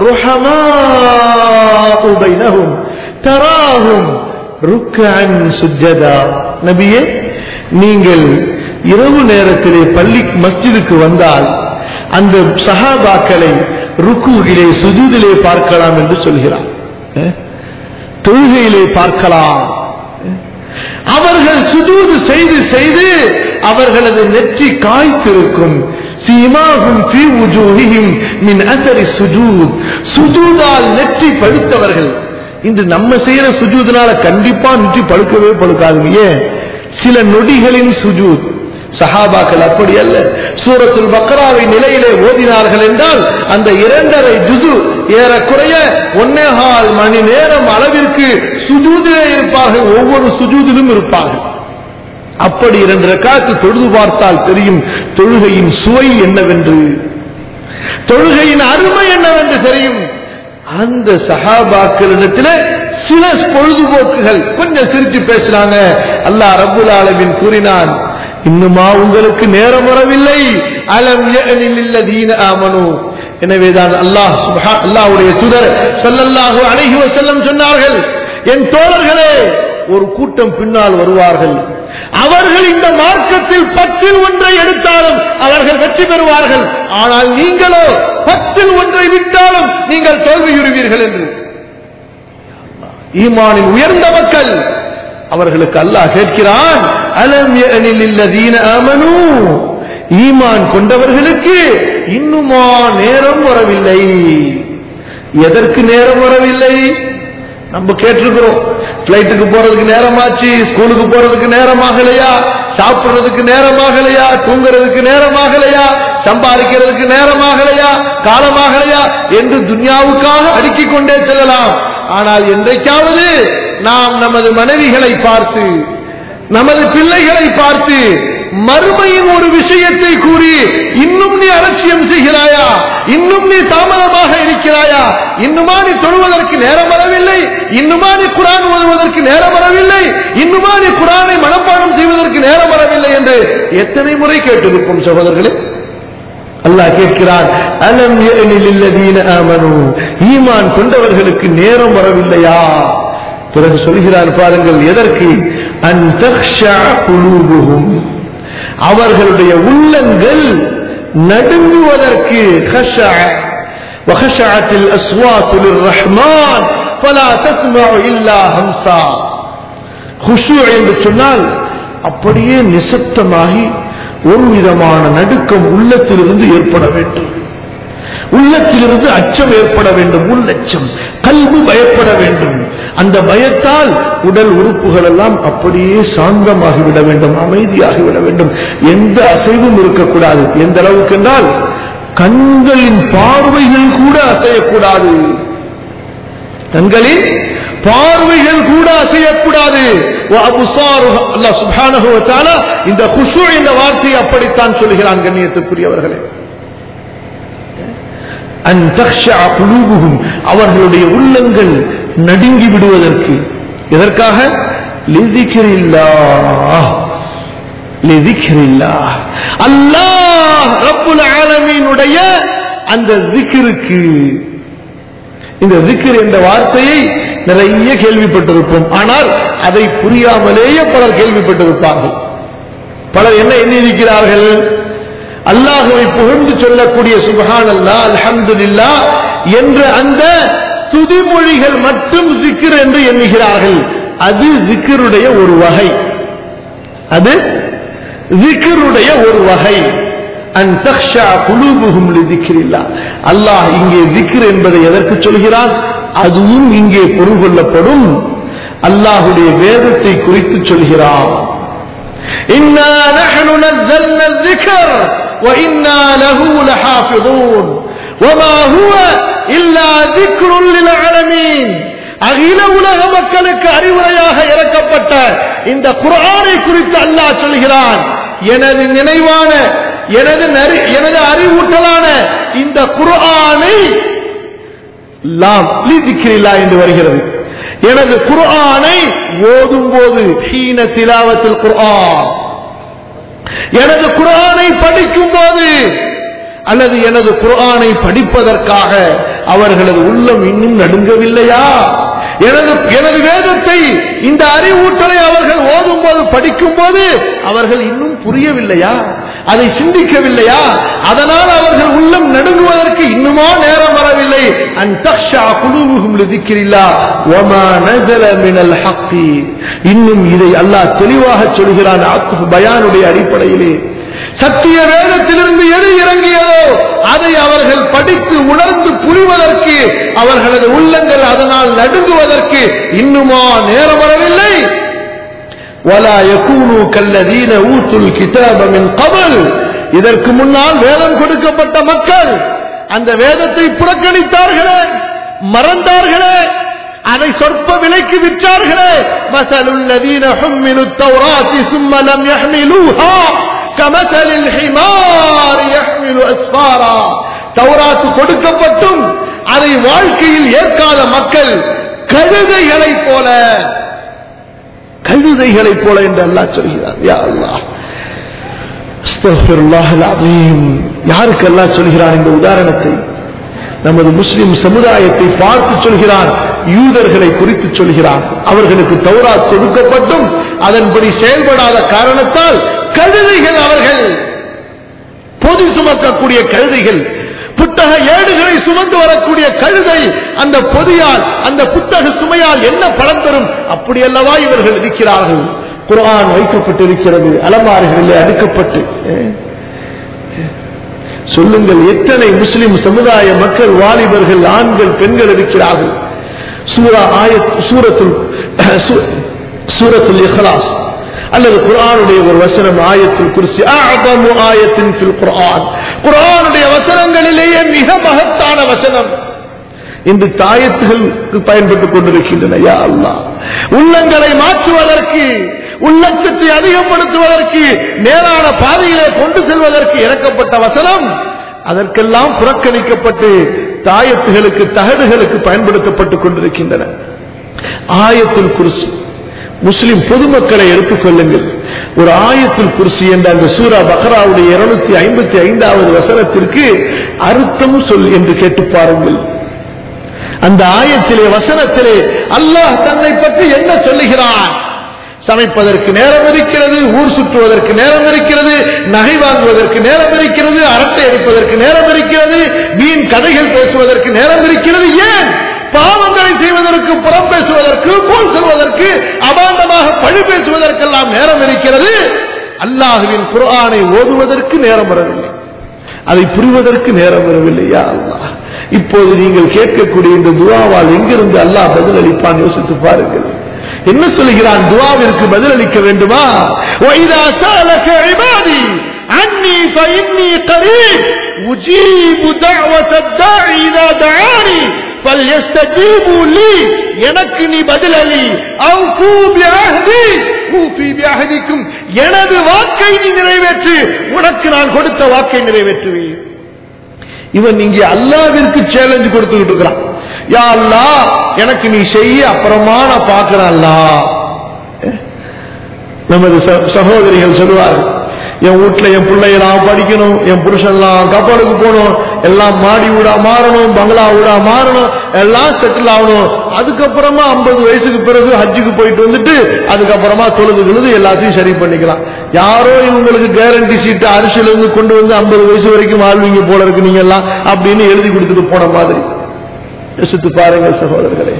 رحماء بينهم تراهم ركعا سجدا நபியே நீங்கள் இரவு நேரத்திலே பள்ளி மஸ்ஜிதுக்கு வந்தால் அந்த சஹாபாக்களை ருக்குவிலே சுஜூதிலே பார்க்கலாம் என்று சொல்கிறார் அஹ்? தொழுகையிலே பார்க்கலாம் அவர்கள் சுஜூது செய்து செய்து அவர்களது நெற்றி காய்த்திருக்கும் சீமாகும் ஃபீ வுஜூஹிஹிம் மின் அஸரி சுஜூத் சுஜூதால் நெற்றி பழுத்தவர்கள் இன்று நம்ம செய்யற சுஜூதுனால கண்டிப்பா நெற்றி பழுக்கவே பழுக்காதுங்க ஏன் சில நொடிகளின் சுஜூத் சஹாபாக்கள் அப்படி அல்ல சூரத்துல் பக்ராவை நிலையிலே ஓதினார்கள் என்றால் அந்த இரண்டரை ஜுது ஏறக்குறைய ஒன்னேகால் மணி நேரம் அளவிற்கு சுஜூதிலே இருப்பார்கள் ஒவ்வொரு சுஜூதிலும் இருப்பார்கள் அப்படி இரண்டு ரக்காத்து தொழுது பார்த்தால் தெரியும் தொழுகையின் சுவை என்னவென்று தொழுகையின் அருமை என்னவென்று தெரியும் அந்த சஹாபாக்களிடத்தில் சில பொழுதுபோக்குகள் கொஞ்சம் சிரிச்சு பேசுறாங்க அல்லாஹ் ரப்புல் ஆலமீன் கூறினான் இன்னுமா உங்களுக்கு நேரம் வரவில்லை அலம் யஅனில் ஆமனு எனவேதான் அல்லாஹ் சுப்ஹா அல்லாஹ்வுடைய தூதர் ஸல்லல்லாஹு அலைஹி வஸல்லம் சொன்னார்கள் என் தோழர்களே ஒரு கூட்டம் பின்னால் வருவார்கள் அவர்கள் இந்த மார்க்கத்தில் பத்தில் ஒன்றை எடுத்தாலும் அவர்கள் வெற்றி பெறுவார்கள் ஆனால் நீங்களோ பத்தில் ஒன்றை விட்டாலும் நீங்கள் தோல்வியுறுவீர்கள் என்று ஈமானின் உயர்ந்த மக்கள் அவர்களுக்கு அல்லாஹ் கேட்கிறான் அலம் யஅனில் லல்லதீன ஆமனு ஈமான் கொண்டவர்களுக்கு இன்னுமா நேரம் வரவில்லை எதற்கு நேரம் வரவில்லை நம்ம கேட்டிருக்கிறோம் பிளைட்டுக்கு போறதுக்கு நேரமாச்சு ஸ்கூலுக்கு போறதுக்கு நேரமாகலையா சாப்பிடுறதுக்கு நேரமாகலையா தூங்குறதுக்கு நேரமாகலையா சம்பாதிக்கிறதுக்கு நேரமாகலையா காலமாகலையா என்று துன்யாவுக்காக அடுக்கிக் கொண்டே செல்லலாம் ஆனால் என்றைக்காவது நாம் நமது மனைவிகளை பார்த்து நமது பிள்ளைகளை பார்த்து மறுமையின் ஒரு விஷயத்தை கூறி இன்னும் நீ அலட்சியம் செய்கிறாயா இன்னும் நீ தாமதமாக இருக்கிறாயா இன்னுமா நீ தொழுவதற்கு நேரம் வரவில்லை இன்னுமா நீ குரான் ஓதுவதற்கு நேரம் வரவில்லை இன்னுமா நீ குரானை மனப்பாடம் செய்வதற்கு நேரம் வரவில்லை என்று எத்தனை முறை கேட்டிருக்கும் சகோதரர்களே அல்லாஹ் கேட்கிறான் அலம் யஅனில் லல்லதீன ஆமனு ஈமான் கொண்டவர்களுக்கு நேரம் வரவில்லையா பிறகு சொல்கிறார் பாருங்கள் எதற்கு அன் தக்ஷா குலூபுஹும் அவர்களுடைய உள்ளங்கள் நடுங்குவதற்கு خشع وخشعت الأصوات للرحمن فلا تسمع إلا همسا خشوع என்று சொன்னால் அப்படியே நிசப்தமாகி ஒரு விதமான நடுக்கம் உள்ளத்திலிருந்து ஏற்பட வேண்டும் உள்ளத்திலிருந்து அச்சம் ஏற்பட வேண்டும் உள்ளச்சம் கல்வி பயப்பட வேண்டும் அந்த பயத்தால் உடல் உறுப்புகள் எல்லாம் அப்படியே சாந்தமாகிவிட வேண்டும் அமைதியாகிவிட வேண்டும் எந்த அசைவும் இருக்கக்கூடாது எந்த அளவுக்கு என்றால் கண்களின் பார்வைகள் கூட அசையக்கூடாது கண்களின் பார்வைகள் கூட அசையக்கூடாது அல்லாஹ் சுப்ஹானஹு வ தஆலா இந்த குஷு என்ற வார்த்தையை அப்படித்தான் சொல்கிறான் கண்ணியத்துக்குரியவர்களே அன் தக்ஷா குலூபுகும் அவர்களுடைய உள்ளங்கள் நடுங்கி விடுவதற்கு எதற்காக லிதிக்கிரில்லாஹ் லிதிக்கிரில்லாஹ் அல்லாஹ் ரப்புல் ஆலமீனுடைய அந்த ஜிக்கிருக்கு இந்த ஜிக்கிர் என்ற வார்த்தையை நிறைய கேள்விப்பட்டிருப்போம் ஆனால் அதை புரியாமலேயே பலர் கேள்விப்பட்டிருப்பார்கள் பலர் என்ன எண்ணியிருக்கிறார்கள் அல்லாஹுவை புகழ்ந்து சொல்லக்கூடிய சுபஹான் அல்லா அல்ஹம்துலில்லா என்ற அந்த துதிமொழிகள் மட்டும் ஜிக்கிர் என்று எண்ணுகிறார்கள் அது ஜிக்கிருடைய ஒரு வகை அது ஜிக்கிருடைய ஒரு வகை அன் தக்ஷா குலூபுகும் லிதிக்கிரில்லா அல்லாஹ் இங்கே ஜிக்ர் என்பதை எதற்கு சொல்கிறான் அதுவும் இங்கே பொருள் கொள்ளப்படும் அல்லாஹுடைய வேதத்தை குறித்து சொல்கிறான் إنا نحن نزلنا الذكر وإنا له لحافظون وما هو إلا ذكر للعالمين அகில உலக மக்களுக்கு அறிவுரையாக இறக்கப்பட்ட இந்த குரானை குறித்து அல்லாஹ் சொல்கிறான் எனது நினைவான எனது நரி- எனது அறிவூட்டலான இந்த குர்ஆனை லாம் லிதிக்கிரில்லா என்று வருகிறது எனது குர்ஆனை ஓதும் போது ஹீன திலாவத்தில் குர்ஆன் எனது குர்ஆனை படிக்கும் போது அல்லது எனது குர்ஆனை படிப்பதற்காக அவர்களது உள்ளம் இன்னும் நடுங்கவில்லையா எனது எனது வேதத்தை இந்த அறிவூட்டலை அவர்கள் ஓதும் போது படிக்கும் போது அவர்கள் இன்னும் புரியவில்லையா அதை சிந்திக்கவில்லையா அதனால் அவர்கள் உள்ளம் நடுங்குவதற்கு இன்னுமா நேரம் வரவில்லை அன் தக்ஷா குலூபுகும் லிதிக்கிரில்லா வமா நஸல மினல் ஹக்கி இன்னும் இதை அல்லாஹ் தெளிவாக சொல்கிறான் அக்கு பயானுடைய அடிப்படையிலே சத்திய வேதத்திலிருந்து எது இறங்கியதோ அதை அவர்கள் படித்து உணர்ந்து புரிவதற்கு அவர்களது உள்ளங்கள் அதனால் நடுங்குவதற்கு இன்னுமா நேரம் வரவில்லை ولا يكونوا كالذين اوتوا الكتاب من قبل இதற்கு முன்னால் வேதம் கொடுக்கப்பட்ட மக்கள் அந்த வேதத்தை புறக்கணித்தார்களே மறந்தார்களே அதை சொற்ப விலைக்கு விற்றார்களே مثل الذين حملوا التوراة ثم لم يحملوها كمثل الحمار يحمل أسفارا தௌராத்து கொடுக்கப்பட்டும் அதை வாழ்க்கையில் ஏற்காத மக்கள் கழுதைகளைப் போல கழுதைகளைப் போல என்று அல்லாஹ் சொல்கிறார் யா அல்லாஹ் அஸ்தக்ஃபிருல்லாஹ் அல்-அஸீம். யாருக்கு அல்லாஹ் சொல்கிறான் இந்த உதாரணத்தை நமது முஸ்லிம் சமுதாயத்தை பார்த்து சொல்கிறான் யூதர்களை குறித்து சொல்கிறான் அவர்களுக்கு தௌராத் கொடுக்கப்பட்டும் அதன்படி செயல்படாத காரணத்தால் கழுதைகள் அவர்கள் பொதி சுமக்கக்கூடிய கழுதைகள் புத்தக ஏடுகளை சுமந்து வரக்கூடிய கழுதை அந்த பொதியால் அந்த புத்தக சுமையால் என்ன பலன் தரும் அப்படி அல்லவா இவர்கள் இருக்கிறார்கள் குர்ஆன் வைக்கப்பட்டிருக்கிறது அலமாறுகளிலே அடுக்கப்பட்டு அஹ், சொல்லுங்கள் எத்தனை முஸ்லிம் சமுதாய மக்கள் வாலிபர்கள் ஆண்கள் பெண்கள் இருக்கிறார்கள் சூரா ஆயத் சூரத்துல் சூ- சூரத்துல் இஹ்லாஸ் அல்லது குர்ஆனுடைய ஒரு வசனம் ஆயத்துல் குர்சி அஅதமு ஆயத்தின் ஃபில் குர்ஆன் குர்ஆனுடைய வசனங்களிலேயே மிக மகத்தான வசனம் இன்று தாயத்துகளுக்கு பயன்பட்டுக் கொண்டிருக்கின்றன யா அல்லாஹ் உள்ளங்களை மாற்றுவதற்கு உள்ளச்சத்தை அதிகப்படுத்துவதற்கு நேரான பாதையிலே கொண்டு செல்வதற்கு இறக்கப்பட்ட வசனம் அதற்கெல்லாம் புறக்கணிக்கப்பட்டு தாயத்துகளுக்கு தகடுகளுக்கு பயன்படுத்தப்பட்டுக் கொண்டிருக்கின்றன ஆயத்துல் குர்சி முஸ்லிம் பொதுமக்களை எடுத்துக் கொள்ளுங்கள் ஒரு ஆயத்துல் குர்சி என்ற அந்த சூரா பக்ராவுடைய இருநூத்தி ஐம்பத்தி ஐந்தாவது வசனத்திற்கு அர்த்தம் சொல் என்று கேட்டு பாருங்கள் அந்த ஆயத்திலே வசனத்திலே அல்லாஹ் தன்னை பற்றி என்ன சொல்லுகிறான் சமைப்பதற்கு நேரம் இருக்கிறது ஊர் சுற்றுவதற்கு நேரம் இருக்கிறது நகை வாங்குவதற்கு நேரம் இருக்கிறது அரட்டை அடிப்பதற்கு நேரம் இருக்கிறது வீண் கதைகள் பேசுவதற்கு நேரம் இருக்கிறது ஏன் பாவங்களை செய்வதற்கு புறம் பேசுவதற்கு போல் சொல்வதற்கு அபாண்டமாக பழி பேசுவதற்கெல்லாம் நேரம் இருக்கிறது அல்லாஹுவின் குர்ஆனை ஓதுவதற்கு நேரம் வரவில்லை அதை புரிவதற்கு நேரம் வரவில்லை யா அல்லாஹ் இப்போது நீங்கள் கேட்கக்கூடிய இந்த துவாவால் எங்கிருந்து அல்லாஹ் பதில் அளிப்பான் யோசித்து பாருங்கள் என்ன சொல்கிறான் துவாவிற்கு பதில் அளிக்க வேண்டுமா وَإِذَا سَأَلَكَ عِبَادِي عَنِّي فَإِنِّي قَرِيبٌ أُجِيبُ دَعْوَةَ الدَّاعِ إِذَا دَعَانِي فَلْيَسْتَجِيبُوا لِي எனக்கு நீ பதிலளி அவ்ஃபூ பிஅஹ்தி ஊஃபி பிஅஹ்திக்கும் எனது வாக்கை நீ நிறைவேற்று உனக்கு நான் கொடுத்த வாக்கை நிறைவேற்றுவேன் இவன் இங்கே அல்லாவிற்கு சேலஞ்சு கொடுத்துக்கிட்டு இருக்கிறான் யா அல்லாஹ் எனக்கு நீ செய்ய அப்புறமா நான் பார்க்கிறேன் அல்லாஹ் நமது ச- சகோதரிகள் சொல்லுவார்கள் என் வீட்டுல என் பிள்ளையெல்லாம் படிக்கணும் என் புருஷன்லாம் கப்பலுக்கு போகணும் எல்லாம் மாடி வீடா மாறணும் பங்களா வீடா மாறணும் எல்லாம் செட்டில் ஆகணும் அதுக்கப்புறமா ஐம்பது வயசுக்கு பிறகு ஹஜ்ஜுக்கு போயிட்டு வந்துட்டு அதுக்கப்புறமா தொழுது தொழுது எல்லாத்தையும் சரி பண்ணிக்கலாம் யாரோ இவங்களுக்கு கேரண்டி சீட்டு அரிசியில இருந்து கொண்டு வந்து ஐம்பது வயசு வரைக்கும் வாழ்வீங்க போல இருக்கு நீங்க எல்லாம் அப்படின்னு எழுதி கொடுத்துட்டு போன மாதிரி யோசித்து பாருங்க சகோதரர்களே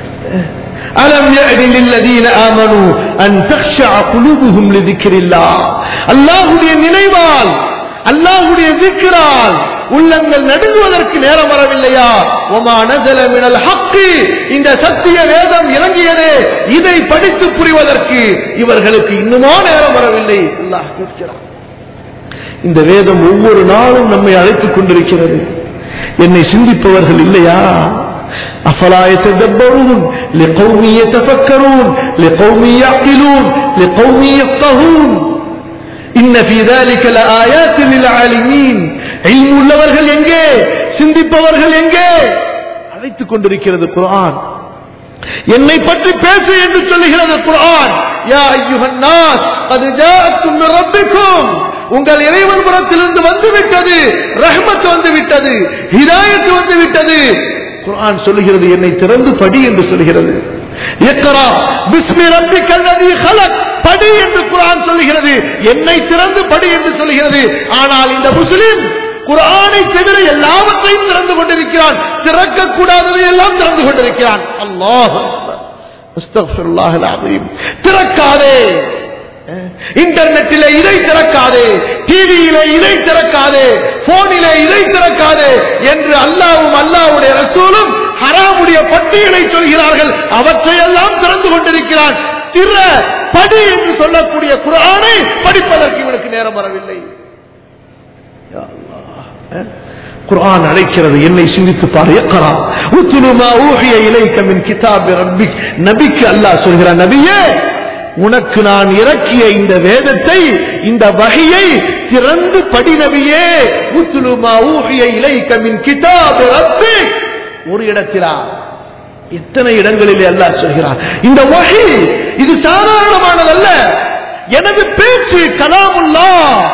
ألم يأن للذين آمنوا أن تخشع قلوبهم لذكر الله அல்லாஹுடைய நினைவால் அல்லாஹுடைய திக்ரால் உள்ளங்கள் நடுங்குவதற்கு நேரம் வரவில்லையா ஒமா நசல மினல் ஹக்கி இந்த சத்திய வேதம் இறங்கியதே இதை படித்து புரிவதற்கு இவர்களுக்கு இன்னுமா நேரம் வரவில்லை அல்லாஹ் கேட்கிறான் இந்த வேதம் ஒவ்வொரு நாளும் நம்மை அழைத்துக் கொண்டிருக்கிறது என்னை சிந்திப்பவர்கள் இல்லையா أفلا يتدبرون لقوم يتفكرون لقوم يعقلون لقوم يفقهون إن في ذلك لآيات للعالمين علم உள்ளவர்கள் எங்கே சிந்திப்பவர்கள் எங்கே அழைத்துக் கொண்டிருக்கிறது குர்ஆன் என்னை பற்றி பேசு என்று சொல்லுகிறது குர்ஆன் யா அய்யுஹன் நாஸ் قد جاءتكم من ربكم உங்கள் இறைவன் புறத்திலிருந்து வந்து விட்டது ரஹ்மத் வந்து விட்டது ஹிதாயத் வந்து விட்டது குர்ஆன் சொல்லுகிறது என்னை திறந்து படி என்று சொல்கிறது இக்ரா பிஸ்மி ரப்பிக்கல் லதீ خلق படி என்று குர்ஆன் சொல்லுகிறது என்னை திறந்து படி என்று சொல்லுகிறது ஆனால் இந்த முஸ்லிம் குர்ஆனை தவிர எல்லாவற்றையும் திறந்து கொண்டிருக்கிறான் திறக்க கூடாததை எல்லாம் திறந்து கொண்டிருக்கிறான் அல்லாஹ் அஸ்தக்ஃபிருல்லாஹ் அலீம் திறக்காதே இன்டர்நெட்டிலே இதை திறக்காதே டிவியிலே இதை திறக்காதே போனிலே இதை திறக்காதே என்று அல்லாவும் அல்லாவுடைய ரசூலும் ஹராமுடைய பட்டியலை சொல்கிறார்கள் அவற்றையெல்லாம் திறந்து கொண்டிருக்கிறான் திற படி என்று சொல்லக்கூடிய குரானை படிப்பதற்கு இவனுக்கு நேரம் வரவில்லை யா அல்லாஹ். குர்ஆன் அழைக்கிறது என்னை சிந்தித்து பாரு இக்ரா உத்லு மா ஊஹிய இலைக்க மின் கிதாபி ரப்பிக் நபிக்கு அல்லாஹ் சொல்கிறான் நபியே உனக்கு நான் இறக்கிய இந்த வேதத்தை இந்த வகையை திறந்து படி நபியே உத்லு மா ஊஹிய இலைக்க மின் கிதாபி ரப்பிக் ஒரு இடத்திலா எத்தனை இடங்களிலே அல்லாஹ் சொல்கிறான் இந்த வகை இது சாதாரணமானதல்ல எனது பேச்சு கலாமுல்லா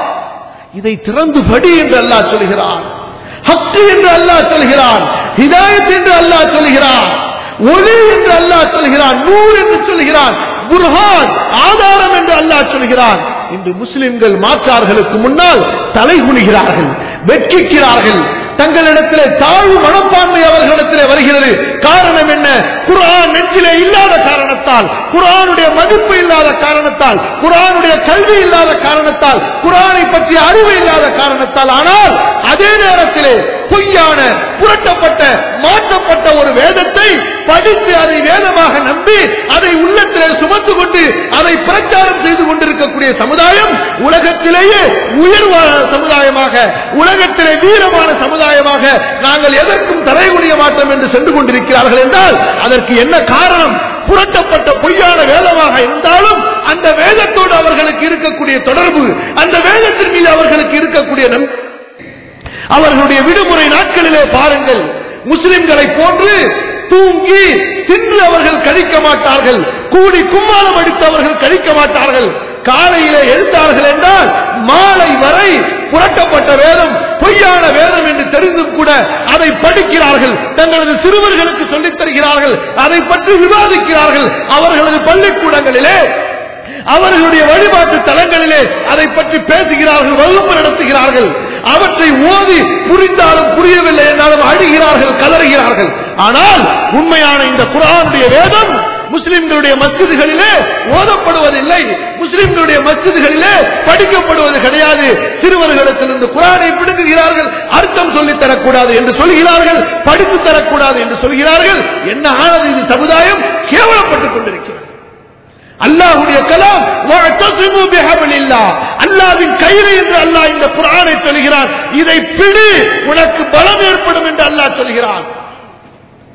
இதை திறந்து படி என்று அல்லாஹ் சொல்கிறான் ஹக்கு என்று அல்லாஹ் சொல்கிறான் ஹிதாயத் என்று அல்லாஹ் சொல்கிறான் ஒளி என்று அல்லாஹ் சொல்கிறான் நூல் என்று சொல்கிறான் புர்ஹான் ஆதாரம் என்று அல்லாஹ் சொல்கிறான் இன்று முஸ்லிம்கள் மாற்றார்களுக்கு முன்னால் தலை குனிகிறார்கள் வெட்கிக்கிறார்கள் தங்களிடத்திலே தாழ்வு மனப்பான்மை அவர்களிடத்திலே வருகிறது காரணம் என்ன குர்ஆன் நெஞ்சிலே இல்லாத காரணத்தால் குர்ஆனுடைய மதிப்பு இல்லாத காரணத்தால் குர்ஆனுடைய கல்வி இல்லாத காரணத்தால் குர்ஆனை பற்றிய அறிவு இல்லாத காரணத்தால் ஆனால் அதே நேரத்திலே பொய்யான புரட்டப்பட்ட மாற்றப்பட்ட ஒரு வேதத்தை படித்து அதை வேதமாக நம்பி அதை உள்ளத்திலே சுமந்து கொண்டு அதை பிரச்சாரம் செய்து கொண்டிருக்கக்கூடிய சமுதாயம் உலகத்திலேயே உயர்வான சமுதாயமாக உலகத்திலே வீரமான சமுதாயமாக நாங்கள் எதற்கும் தலைகுனிய மாட்டோம் என்று சென்று கொண்டிருக்கிறார்கள் என்றால் அதற்கு என்ன காரணம் புரட்டப்பட்ட பொய்யான வேதமாக இருந்தாலும் அந்த வேதத்தோடு அவர்களுக்கு இருக்கக்கூடிய தொடர்பு அந்த வேதத்தின் மீது அவர்களுக்கு இருக்கக்கூடிய நம்பிக்கை அவர்களுடைய விடுமுறை நாட்களிலே பாருங்கள் முஸ்லிம்களை போன்று தூங்கி தின்று அவர்கள் கழிக்க மாட்டார்கள் கூடி கும்மாளம் அடித்து அவர்கள் கழிக்க மாட்டார்கள் காலையிலே எழுந்தார்கள் என்றால் மாலை வரை புரட்டப்பட்ட வேதம் பொய்யான வேதம் என்று தெரிந்தும் கூட அதை படிக்கிறார்கள் தங்களது சிறுவர்களுக்கு சொல்லித் தருகிறார்கள் அதை பற்றி விவாதிக்கிறார்கள் அவர்களது பள்ளிக்கூடங்களிலே அவர்களுடைய வழிபாட்டு தலங்களிலே அதை பற்றி பேசுகிறார்கள் வகுப்பு நடத்துகிறார்கள் அவற்றை ஓதி புரிந்தாலும் புரியவில்லை என்றாலும் அழுகிறார்கள் கதறுகிறார்கள் ஆனால் உண்மையான இந்த குரானுடைய வேதம் முஸ்லிம்களுடைய மஸ்ஜிதுகளிலே ஓதப்படுவதில்லை முஸ்லிம்களுடைய மஸ்ஜிதுகளிலே படிக்கப்படுவது கிடையாது சிறுவர்களிடத்திலிருந்து குரானை பிடுங்குகிறார்கள் அர்த்தம் சொல்லித் தரக்கூடாது என்று சொல்கிறார்கள் படித்து தரக்கூடாது என்று சொல்கிறார்கள் என்ன ஆனது இது சமுதாயம் கேவலப்பட்டுக் கொண்டிருக்கிறது அல்லாஹுடைய கலாம் வஅத்தஸிமு பிஹப்லில்லாஹ் அல்லாஹ்வின் கயிறு என்று அல்லாஹ் இந்த குர்ஆனை சொல்கிறான் இதை பிடி உனக்கு பலம் ஏற்படும் என்று அல்லாஹ் சொல்கிறான்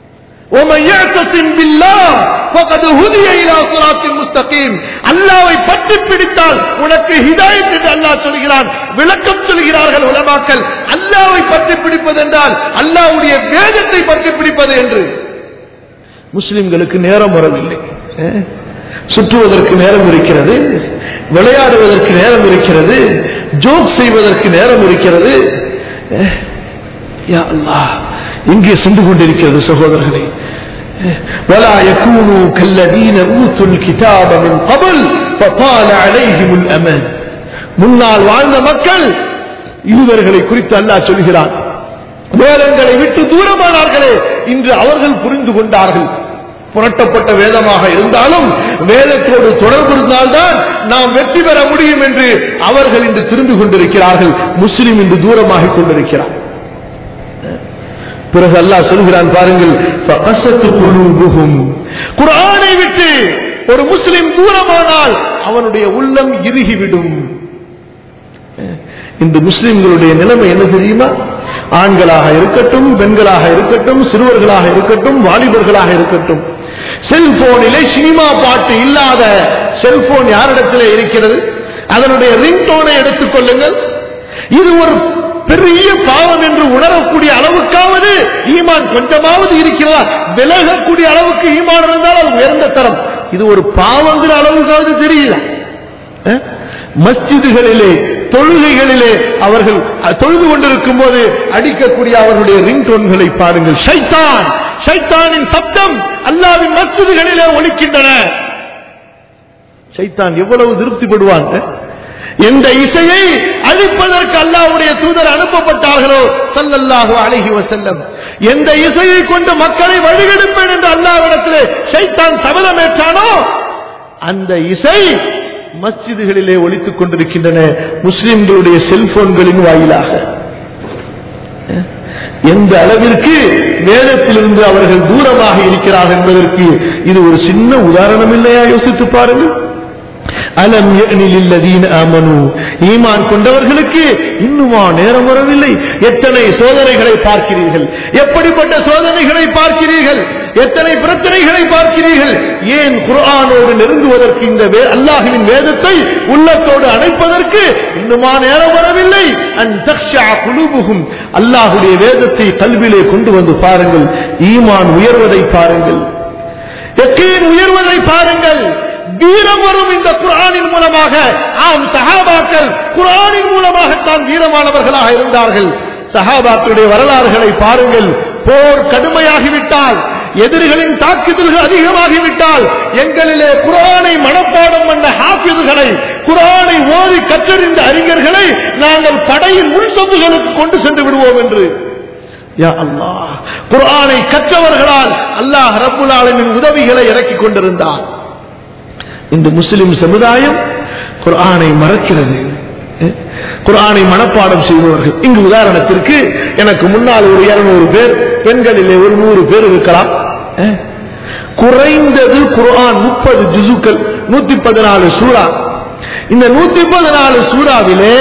ومن يعتصم بالله فقد هدي الى صراط مستقيم அல்லாஹ்வை பற்றி பிடித்தால் உனக்கு ஹிதாயத் என்று அல்லாஹ் சொல்கிறான் விளக்கம் சொல்கிறார்கள் உலமாக்கள் அல்லாஹ்வை பற்றி பிடிப்பது என்றால் அல்லாஹ்வுடைய வேதத்தை பற்றி பிடிப்பது என்று முஸ்லிம்களுக்கு நேரம் வரவில்லை அஹ், சுற்றுவதற்கு நேரம் இருக்கிறது விளையாடுவதற்கு நேரம் இருக்கிறது ஜோக் செய்வதற்கு நேரம் இருக்கிறது அஹ், யா அல்லாஹ் எங்கே சென்று கொண்டிருக்கிறது சகோதரர்களே ولا يكونوا كالذين اوتوا الكتاب من قبل فطال عليهم الامل முன்னால் வாழ்ந்த மக்கள் இவர்களை குறித்து அல்லாஹ் சொல்கிறான் வேதங்களை விட்டு தூரமானார்களே இன்று அவர்கள் புரிந்து கொண்டார்கள் புரட்டப்பட்ட வேதமாக இருந்தாலும் வேதத்தோடு தொடர்பு இருந்தால்தான் நாம் வெற்றி பெற முடியும் என்று அவர்கள் இன்று திரும்பி கொண்டிருக்கிறார்கள் முஸ்லிம் இன்று தூரமாகிக் கொண்டிருக்கிறார் பிறகு அல்லாஹ் சொல்கிறான் பாருங்கள் فَقَسَتْ قُلُوبُهُمْ. குர்ஆனை விட்டு ஒரு முஸ்லிம் தூரமானால் அவனுடைய உள்ளம் இறுகிவிடும் இந்த முஸ்லிம்களுடைய நிலைமை என்ன தெரியுமா ஆண்களாக இருக்கட்டும் பெண்களாக இருக்கட்டும் சிறுவர்களாக இருக்கட்டும் வாலிபர்களாக இருக்கட்டும் செல்போனிலே சினிமா பாட்டு இல்லாத செல்போன் யாரிடத்திலே இருக்கிறது அதனுடைய ரிங்டோனை எடுத்துக் கொள்ளுங்கள் இது ஒரு பெரிய பாவம் என்று உணரக்கூடிய அளவுக்காவது ஈமான் கொஞ்சமாவது இருக்கிறதா விலகக்கூடிய அளவுக்கு ஈமான் இருந்தால் அது உயர்ந்த தரம் இது ஒரு பாவங்கிற அளவுக்காவது தெரியல அஹ்? மஸ்ஜிதுகளிலே தொழுகைகளிலே அவர்கள் அஹ், தொழுது கொண்டிருக்கும் போது அடிக்கக்கூடிய அவர்களுடைய ரிங்டோன்களை பாருங்கள் ஷைத்தான் ஷைத்தானின் சப்தம் அல்லாவின் மஸ்ஜிதுகளிலே ஒலிக்கின்றன சைத்தான் எவ்வளவு திருப்திப்படுவான் எந்த இசையை அழிப்பதற்கு அல்லாஹ்வுடைய தூதர் அனுப்பப்பட்டார்களோ ஸல்லல்லாஹு அலைஹி வஸல்லம் எந்த இசையை கொண்டு மக்களை வழிகெடுப்பேன் என்று அல்லாஹ்விடத்திலே ஷைத்தான் சபதமேற்றானோ அந்த இசை மஸ்ஜிதுகளிலே ஒலித்துக் கொண்டிருக்கின்றன முஸ்லிம்களுடைய செல்போன்களின் வாயிலாக எந்த அளவிற்கு வேதத்திலிருந்து அவர்கள் தூரமாக இருக்கிறார்கள் என்பதற்கு இது ஒரு சின்ன உதாரணம் இல்லையா யோசித்து பாருங்கள் அலம் யஅனிலில்லதீன ஆமனு ஈமான் கொண்டவர்களுக்கு இன்னுமா நேரம் வரவில்லை எத்தனை சோதனைகளை பார்க்கிறீர்கள் எப்படிப்பட்ட சோதனைகளை பார்க்கிறீர்கள் எத்தனை பிரச்சனைகளை பார்க்கிறீர்கள் ஏன் குர்ஆனோடு நெருங்குவதற்கு இந்த வே- அல்லாஹ்வின் வேதத்தை உள்ளத்தோடு அணைப்பதற்கு இன்னுமா நேரம் வரவில்லை அன் தக்ஷா குலூபுகும் அல்லாஹ்வுடைய வேதத்தை கல்விலே கொண்டு வந்து பாருங்கள் ஈமான் உயர்வதை பாருங்கள் யக்கீன் உயர்வதை பாருங்கள் வீரம் வரும் இந்த குர்ஆனின் மூலமாக ஆம் சஹாபாக்கள் குர்ஆனின் மூலமாகத்தான் வீரமானவர்களாக இருந்தார்கள் சஹாபாக்களுடைய வரலாறுகளை பாருங்கள் போர் கடுமையாகிவிட்டால் எதிரிகளின் தாக்குதல்கள் அதிகமாகிவிட்டால் எங்களிலே குர்ஆனை மனப்பாடம் பண்ண ஹாஃபிதுகளை குர்ஆனை ஓதி கற்றறிந்த அறிஞர்களை நாங்கள் படையின் உள்சொம்புகளுக்கு கொண்டு சென்று விடுவோம் என்று யா அல்லாஹ் குர்ஆனை கற்றவர்களால் அல்லாஹ் ரப்புல் ஆலமீன் உதவிகளை இறக்கிக் கொண்டிருந்தான் இந்த முஸ்லிம் சமுதாயம் குர்ஆனை மறக்கிறது அஹ், குர்ஆனை மனப்பாடம் செய்பவர்கள் இங்கு உதாரணத்திற்கு எனக்கு முன்னால் ஒரு இருநூறு பேர் பெண்களிலே ஒரு நூறு பேர் இருக்கலாம் அஹ், குறைந்தது குர்ஆன் முப்பது ஜுசுக்கள் நூத்தி பதினாலு சூறா இந்த நூத்தி பதினாலு சூறாவிலே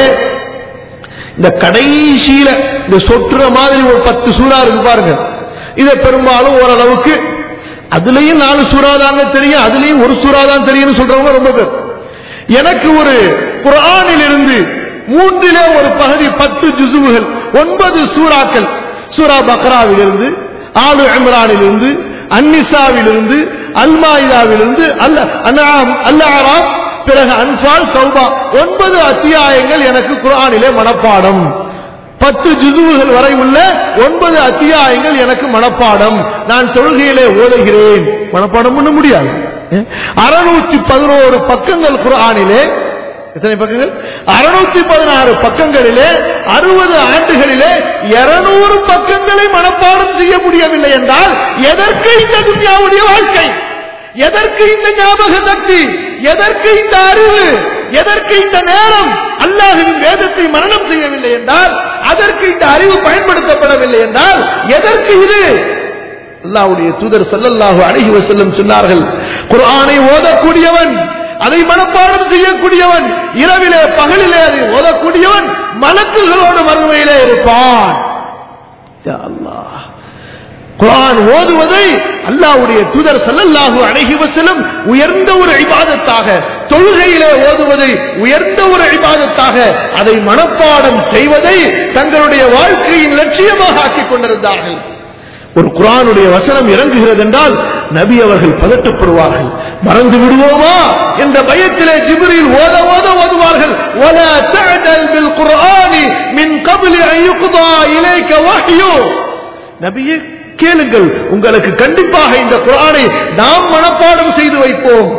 இந்த கடைசியில இந்த சொட்டுற மாதிரி ஒரு பத்து சூறா இருக்கு பாருங்க இதை பெரும்பாலும் ஓரளவுக்கு அதுலயும் நாலு சூறா தாங்க தெரியும் அதுலயும் ஒரு சூறா தான் தெரியும்னு சொல்றவங்க ரொம்ப பேர் எனக்கு ஒரு குர்ஆனில் இருந்து மூன்றிலே ஒரு பகுதி பத்து ஜுசுவுகள் ஒன்பது சூறாக்கள் சூரா பக்ராவிலிருந்து ஆலு இம்ரானிலிருந்து அந்நிசாவிலிருந்து அல்மாயிதாவிலிருந்து அல்ல அன்ஆம் அல்லாராம் பிறகு அன்பால் சௌபா ஒன்பது அத்தியாயங்கள் எனக்கு குர்ஆனிலே மனப்பாடம் பத்து ஜுதுவுகள் வரை உள்ள ஒன்பது அத்தியாயங்கள் எனக்கு மனப்பாடம் நான் தொழுகையிலே ஓதுகிறேன் மனப்பாடம் பண்ண முடியாது அறுநூத்தி பதினோரு பக்கங்கள் குர்ஆனிலே எத்தனை பக்கங்கள் அறுநூத்தி பதினாறு பக்கங்களிலே அறுபது ஆண்டுகளிலே இருநூறு பக்கங்களை மனப்பாடம் செய்ய முடியவில்லை என்றால் எதற்கு இந்த துன்யாவுடைய வாழ்க்கை எதற்கு இந்த ஞாபக சக்தி எதற்கு இந்த அறிவு எதற்கு இந்த நேரம் அல்லாஹுவின் வேதத்தை மரணம் செய்யவில்லை என்றால் அதற்கு இந்த அறிவு பயன்படுத்தப்படவில்லை என்றால் எதற்கு இது அல்லாஹ்வுடைய தூதர் ஸல்லல்லாஹு அலைஹி வஸல்லம் சொன்னார்கள் குர்ஆனை ஓதக்கூடியவன் அதை மனப்பாடம் செய்யக்கூடியவன் இரவிலே பகலிலே அதை ஓதக்கூடியவன் மலக்குகளோடு மறுமையிலே இருப்பான் யா அல்லாஹ் குரான் ஓதுவதை அல்லாஹ்வுடைய தூதர் ஸல்லல்லாஹு அலைஹி வஸல்லம் உயர்ந்த ஒரு இபாதத்தாக தொழுகையிலே ஓதுவதை உயர்ந்த ஒரு இபாதத்தாக அதை மனப்பாடம் செய்வதை தங்களுடைய வாழ்க்கையின் லட்சியமாக ஆக்கிக் கொண்டிருந்தார்கள் ஒரு குரானுடைய வசனம் இறங்குகிறது என்றால் நபி அவர்கள் பதட்டப்படுவார்கள் மறந்து விடுவோமா என்ற பயத்திலே ஜிப்ரீல் ஓத ஓத ஓதுவார்கள் ولا تعجل بالقرآن من قبل أن يقضى إليك وحيه நபியே கேளுங்கள் உங்களுக்கு கண்டிப்பாக இந்த குரானை நாம் மனப்பாடம் செய்து வைப்போம்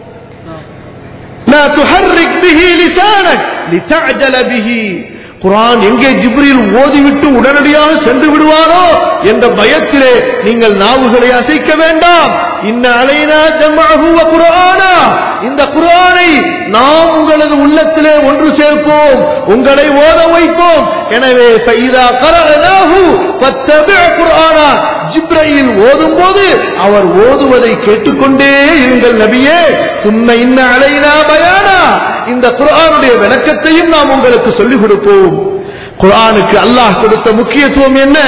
لا تحرك به لسانك لتعجل به குரான் எங்கே ஜிப்ரீல் ஓதிவிட்டு உடனடியாக சென்று விடுவாரோ என்ற பயத்திலே நீங்கள் நாவுகளை அசைக்க வேண்டாம் இன்ன அலைனா ஜம்அஹு வ குர்ஆனா இந்த குர்ஆனை நாம் உங்களது உள்ளத்திலே ஒன்று சேர்ப்போம் உங்களை ஓத வைப்போம் எனவே ஃபைதா கரஅனாஹு ஃபத்தபி' குர்ஆனா ஜிப்ரீல் ஓதும்போது அவர் ஓதுவதை கேட்டுக்கொண்டே இருங்கள் நபியே சும்ம இன்ன அலைனா பயானா இந்த குர்ஆனுடைய விளக்கத்தையும் நாம் உங்களுக்கு சொல்லிக் கொடுப்போம் குர்ஆனுக்கு அல்லாஹ் கொடுத்த முக்கியத்துவம் என்ன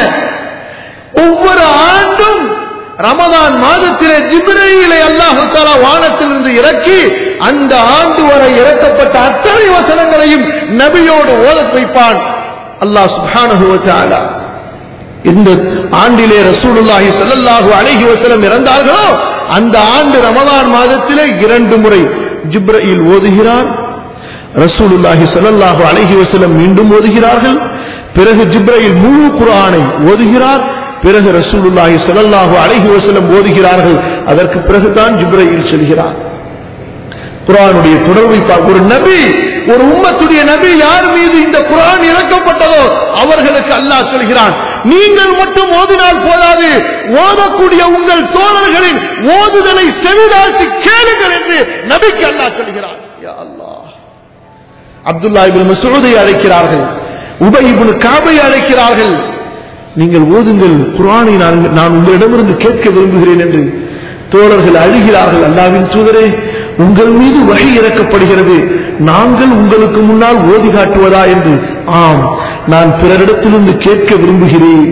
ஒவ்வொரு ஆண்டும் ரமதான் மாதத்திலே ஜிப்ரீலை அல்லாஹு தாலா வானத்திலிருந்து இறக்கி அந்த ஆண்டு வரை இறக்கப்பட்ட அத்தனை வசனங்களையும் நபியோடு ஓதத் வைப்பான் அல்லாஹ் சுப்ஹானஹு வ தஆலா இந்த ஆண்டிலே ரசூலுல்லாஹி ஸல்லல்லாஹு அலைஹி வஸல்லம் இறந்தார்களோ அந்த ஆண்டு ரமலான் மாதத்திலே இரண்டு முறை ஜிப்ரீல் ஓதுகிறார் ரசூலுல்லாஹி ஸல்லல்லாஹு அலைஹி வஸல்லம் மீண்டும் ஓதுகிறார்கள் பிறகு ஜிப்ரீல் முழு குர்ஆனை ஓதுகிறார் பிறகு ரசூலுல்லாஹி ஸல்லல்லாஹு அலைஹி வஸல்லம் ஓதுகிறார்கள் அதற்கு பிறகுதான் ஜிப்ரீல் செல்கிறார் குர்ஆனுடைய தொடர்பை பார்க்க ஒரு நபி ஒரு உம்மத்துடைய நபி யார் மீது இந்த குர்ஆன் இறக்கப்பட்டதோ அவர்களுக்கு அல்லாஹ் சொல்கிறான் நீங்கள் மட்டும் ஓதினால் போதாது ஓதக்கூடிய உங்கள் தோழர்களின் ஓதுதலை செவிதாழ்த்தி கேளுங்கள் என்று நபிக்கு அல்லாஹ் சொல்கிறான் யா அல்லாஹ் அப்துல்லா இபின் மசூதை அழைக்கிறார்கள் உபை இபின் காபை அழைக்கிறார்கள் நீங்கள் ஓதுங்கள் குர்ஆனை நான் நான் உங்களிடமிருந்து கேட்க விரும்புகிறேன் என்று தோழர்கள் அழுகிறார்கள் அல்லாவின் தூதரே உங்கள் மீது வகை இறக்கப்படுகிறது நாங்கள் உங்களுக்கு முன்னால் ஓதி காட்டுவதா என்று ஆம் நான் பிறரிடத்திலிருந்து கேட்க விரும்புகிறேன்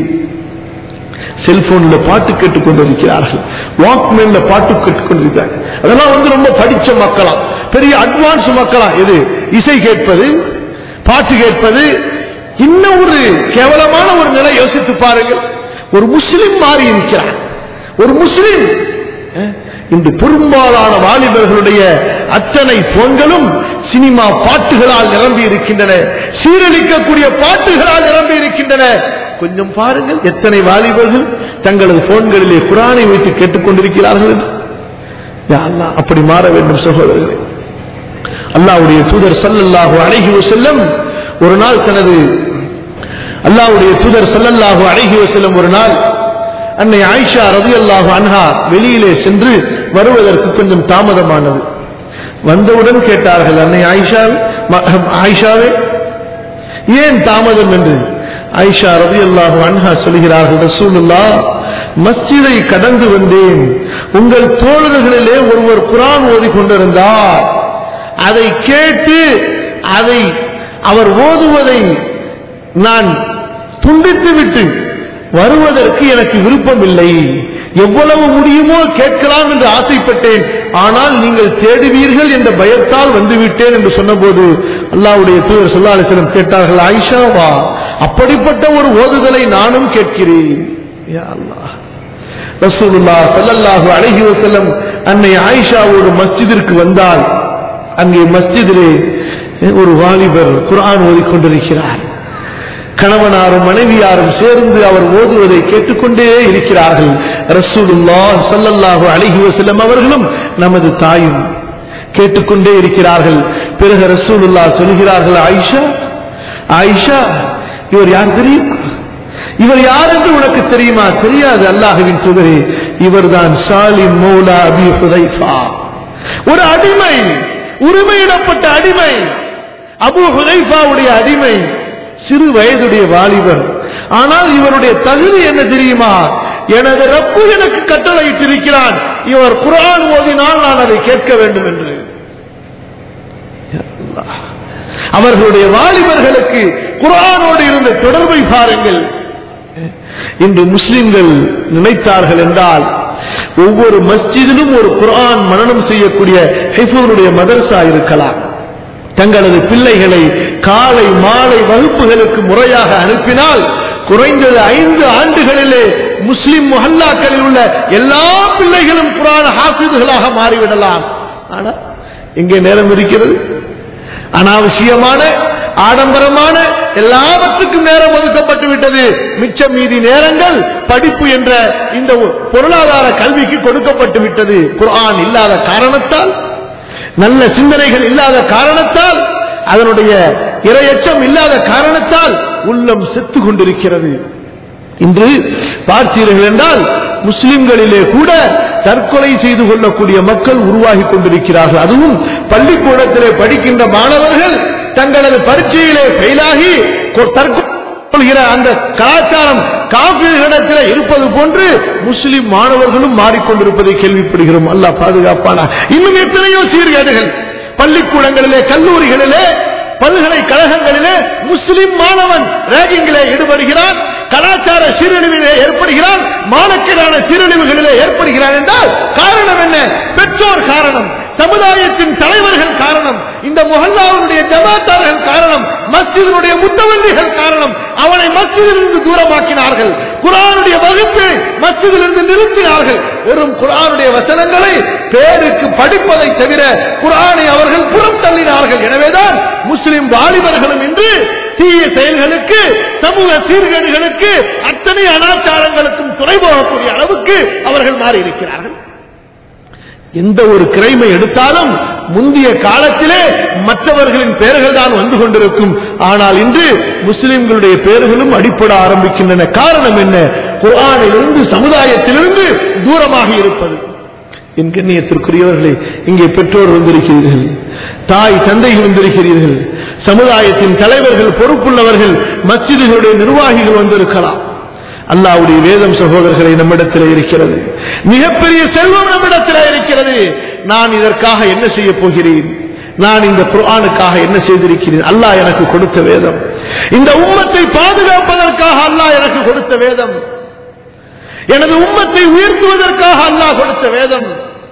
செல்போன்ல பாட்டு கேட்டுக் கொண்டிருக்கிறார்கள் வாக்மேன்ல பாட்டு கேட்டுக் கொண்டிருக்கிறார்கள் அதெல்லாம் வந்து ரொம்ப படிச்ச மக்களாம் பெரிய அட்வான்ஸ் மக்களாம் எது இசை கேட்பது பாட்டு கேட்பது இன்னும் ஒரு கேவலமான ஒரு நிலை யோசித்து பாருங்கள் ஒரு முஸ்லிம் மாறி இருக்கிறார் ஒரு முஸ்லிம் அஹ், இன்று பெரும்பாலான வாலிபர்களுடைய அத்தனை போன்களும் சினிமா பாட்டுகளால் நிரம்பி இருக்கின்றன சீரழிக்கக்கூடிய பாட்டுகளால் நிரம்பி இருக்கின்றன கொஞ்சம் பாருங்கள் எத்தனை வாலிபர்கள் தங்களது போன்களிலே குரானை வைத்து கேட்டுக்கொண்டிருக்கிறார்கள் என்று. யா அல்லாஹ், அப்படி மாற வேண்டும் சகோதரர்களே அல்லாஹ்வுடைய தூதர் ஸல்லல்லாஹு அலைஹி வஸல்லம் ஒரு நாள் தனது அல்லாஹ்வுடைய தூதர் ஸல்லல்லாஹு அலைஹி வஸல்லம் ஒரு நாள் அன்னை ஆயிஷா ரலியல்லாஹு அன்ஹா வெளியிலே சென்று வருவதற்கு கொஞ்சம் தாமதமானது வந்தவுடன் கேட்டார்கள் அன்னை ஆயிஷா ம- ஆயிஷாவே ஏன் தாமதம் என்று ஆயிஷா ரலியல்லாஹு அன்ஹா சொல்கிறார்கள் ரசூலுல்லாஹ் மஸ்ஜிதை கடந்து வந்தேன் உங்கள் தோழர்களிலே ஒருவர் குர்ஆன் ஓதிக் கொண்டிருந்தார் அதை கேட்டு அதை அவர் ஓதுவதை நான் துண்டித்து விட்டு வருவதற்கு எனக்கு விருப்பம் இல்லை எவ்வளவு முடியுமோ கேட்கலாம் என்று ஆசைப்பட்டேன் ஆனால் நீங்கள் தேடுவீர்கள் என்ற பயத்தால் வந்துவிட்டேன் என்று சொன்னபோது அல்லாஹ்வுடைய தூதர் ஸல்லல்லாஹு அலைஹி வஸல்லம் கேட்டார்கள் ஆயிஷாவா அப்படிப்பட்ட ஒரு ஓதுதலை நானும் கேட்கிறேன் யா அல்லாஹ் ரசூலுல்லாஹ் ஸல்லல்லாஹு அலைஹி வஸல்லம் அன்னை ஆயிஷாவோடு மஸ்ஜிதிற்கு வந்தால் அங்கே மஸ்ஜிதிலே ஒரு வாலிபர் குர்ஆன் ஓதிக்கொண்டிருக்கிறார் கணவனாரும் மனைவியாரும் சேர்ந்து அவர் ஓதுவதை கேட்டுக்கொண்டே இருக்கிறார்கள் ரசூலுல்லாஹ் ஸல்லல்லாஹு அலைஹி வஸல்லம் அவர்களும் நமது தாயும் கேட்டுக்கொண்டே இருக்கிறார்கள் பிறகு ரசூலுல்லாஹ் சொல்கிறார்கள் ஆயிஷா ஆயிஷா இவர் யார் தெரியுமா இவர் யார் என்று உனக்கு தெரியுமா தெரியாது அல்லாஹுவின் தூதரே இவர்தான் சாலிம் மௌலா அபி ஹுதைஃபா ஒரு அடிமை உரிமையிடப்பட்ட அடிமை அபு ஹுதைஃபாவுடைய அடிமை சிறு வயதுடைய வாலிபர் ஆனால் இவருடைய தகுதி என்ன தெரியுமா எனது ரப்பு எனக்கு கட்டளையிட்டிருக்கிறான் இவர் குர்ஆன் ஓதினால் நான் அதை கேட்க வேண்டும் என்று யா அல்லாஹ். அவர்களுடைய வாலிபர்களுக்கு குர்ஆனோடு இருந்த தொடர்பை பாருங்கள் இன்று முஸ்லிம்கள் நினைத்தார்கள் என்றால் ஒவ்வொரு மஸ்ஜிதிலும் ஒரு குர்ஆன் மனனம் செய்யக்கூடிய ஹிஃபூனுடைய மதரசா இருக்கலாம் தங்களது பிள்ளைகளை காலை மாலை வகுப்புகளுக்கு முறையாக அனுப்பினால் குறைந்தது ஐந்து ஆண்டுகளிலே முஸ்லிம் முஹல்லாக்களில் உள்ள எல்லா பிள்ளைகளும் குரான ஹாஃபிதுகளாக மாறிவிடலாம் ஆனா எங்கே நேரம் இருக்கிறது அனாவசியமான ஆடம்பரமான எல்லாவற்றுக்கும் நேரம் ஒதுக்கப்பட்டு விட்டது மிச்சம் மீதி நேரங்கள் படிப்பு என்ற இந்த பொருளாதார கல்விக்கு கொடுக்கப்பட்டு விட்டது குர்ஆன் இல்லாத காரணத்தால் நல்ல சிந்தனைகள் இல்லாத காரணத்தால் அதனுடைய இரையச்சம் இல்லாத காரணத்தால் உள்ளம் செத்து கொண்டிருக்கிறது இன்று பார்த்தீர்கள் என்றால் முஸ்லிம்களிலே கூட தற்கொலை செய்து கொள்ளக்கூடிய மக்கள் உருவாகி கொண்டிருக்கிறார்கள் அதுவும் பள்ளிக்கூடத்திலே படிக்கின்ற மாணவர்கள் தங்களது பரீட்சையிலே ஃபெயிலாகி தற்கொள்கிற அந்த கலாச்சாரம் காப்பீடுகளிடத்தில் இருப்பது போன்று முஸ்லிம் மாணவர்களும் மாறிக்கொண்டிருப்பதை கேள்விப்படுகிறோம் அல்ல பாதுகாப்பானா இன்னும் எத்தனையோ சீர்கேடுகள் பள்ளிக்கூடங்களிலே கல்லூரிகளிலே பல்கலைக்கழகங்களிலே முஸ்லிம் மாணவன் ரேகிங்கிலே ஈடுபடுகிறான் கலாச்சார சீரழிவிலே ஏற்படுகிறான் மானக்கேடான சீரழிவுகளிலே ஏற்படுகிறான் என்றால் காரணம் என்ன பெற்றோர் காரணம் சமுதாயத்தின் தலைவர்கள் காரணம் இந்த முகல்லாவுடைய ஜமாத்தார்கள் காரணம் மஸ்ஜிதனுடைய முத்தவல்லிகள் காரணம் அவனை மஸ்ஜிதிலிருந்து தூரமாக்கினார்கள் குரானுடைய வகுப்பை மஸ்ஜிதிலிருந்து நிறுத்தினார்கள் வெறும் குரானுடைய வசனங்களை பேருக்கு படிப்பதை தவிர குரானை அவர்கள் புறம் தள்ளினார்கள் எனவேதான் முஸ்லிம் வாலிபர்களும் இன்று தீய செயல்களுக்கு சமூக சீர்கேடுகளுக்கு அத்தனை அனாச்சாரங்களுக்கும் துணை போகக்கூடிய அளவுக்கு அவர்கள் மாறி இருக்கிறார்கள் எந்த ஒரு கிரைமை எடுத்தாலும் முந்தைய காலத்திலே மற்றவர்களின் பெயர்கள் தான் வந்து கொண்டிருக்கும் ஆனால் இன்று முஸ்லிம்களுடைய பெயர்களும் அடிப்பட ஆரம்பிக்கின்றன காரணம் என்ன குரானிலிருந்து சமுதாயத்திலிருந்து தூரமாக இருப்பது என் கண்ணியத்திற்குரியவர்களே இங்கே பெற்றோர் வந்திருக்கிறீர்கள் தாய் தந்தைகள் வந்திருக்கிறீர்கள் சமுதாயத்தின் தலைவர்கள் பொறுப்புள்ளவர்கள் மஸ்ஜிதுகளுடைய நிர்வாகிகள் வந்திருக்கலாம் அல்லாவுடைய வேதம் சகோதரர்களை நம்மிடத்தில் இருக்கிறது மிகப்பெரிய செல்வம் நம்மிடத்தில் இருக்கிறது நான் இதற்காக என்ன செய்ய போகிறேன் நான் இந்த குர்ஆனுக்காக என்ன செய்திருக்கிறேன் அல்லாஹ் எனக்கு கொடுத்த வேதம் இந்த உம்மத்தை பாதுகாப்பதற்காக அல்லாஹ் எனக்கு கொடுத்த வேதம் எனது உம்மத்தை உயர்த்துவதற்காக அல்லாஹ் கொடுத்த வேதம்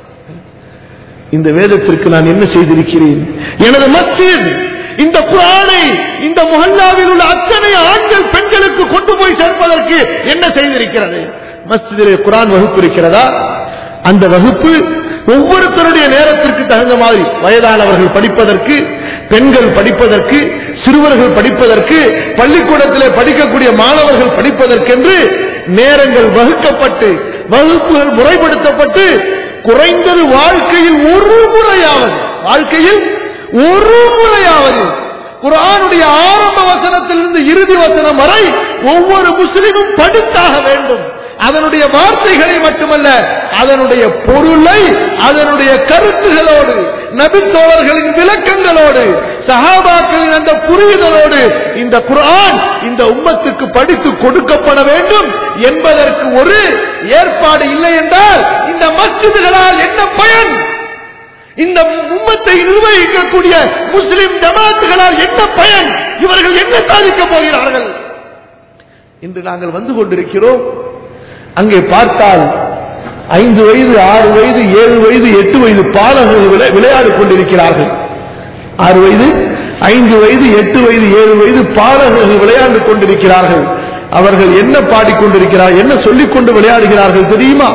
இந்த வேதத்திற்கு நான் என்ன செய்திருக்கிறேன் எனது மஸ்ஜித் இந்த குரானை இந்த முகல்லாவில் உள்ள அத்தனை ஆண்கள் பெண்களுக்கு கொண்டு போய் சேர்ப்பதற்கு என்ன செய்திருக்கிறது மஸ்ஜிதிலே குரான் வகுப்பு இருக்கிறதா அந்த வகுப்பு ஒவ்வொருத்தருடைய நேரத்திற்கு தகுந்த மாதிரி வயதானவர்கள் படிப்பதற்கு பெண்கள் படிப்பதற்கு சிறுவர்கள் படிப்பதற்கு பள்ளிக்கூடத்திலே படிக்கக்கூடிய மாணவர்கள் படிப்பதற்கென்று நேரங்கள் வகுக்கப்பட்டு வகுப்புகள் முறைப்படுத்தப்பட்டு குறைந்தது வாழ்க்கையில் ஒரு முறையாவது வாழ்க்கையில் ஒரு முறையாவது குரானுடைய ஆரம்ப வசனத்திலிருந்து இறுதி வசனம் வரை ஒவ்வொரு முஸ்லிமும் படித்தாக வேண்டும் அதனுடைய வார்த்தைகளை மட்டுமல்ல அதனுடைய பொருளை அதனுடைய கருத்துகளோடு நபித்தோழர்களின் விளக்கங்களோடு சஹாபாக்களின் அந்த புரிதலோடு இந்த குர்ஆன் இந்த உம்மத்துக்கு படித்து கொடுக்கப்பட வேண்டும் என்பதற்கு ஒரு ஏற்பாடு இல்லை என்றால் இந்த மஸ்ஜிதுகளால் என்ன பயன் இந்த உம்மத்தை நிர்வகிக்கக்கூடிய முஸ்லிம் ஜமாத்துகளால் என்ன பயன் இவர்கள் என்ன சாதிக்க போகிறார்கள் இன்று நாங்கள் வந்து கொண்டிருக்கிறோம் அங்கே பார்த்தால் ஐந்து வயது ஆறு வயது ஏழு வயது எட்டு வயது பாலகர்கள் விளை- விளையாடிக் கொண்டிருக்கிறார்கள் ஆறு வயது ஐந்து வயது எட்டு வயது ஏழு வயது பாலகர்கள் விளையாண்டு கொண்டிருக்கிறார்கள் அவர்கள் என்ன பாடிக்கொண்டிருக்கிறார்கள் என்ன சொல்லிக் கொண்டு விளையாடுகிறார்கள் தெரியுமா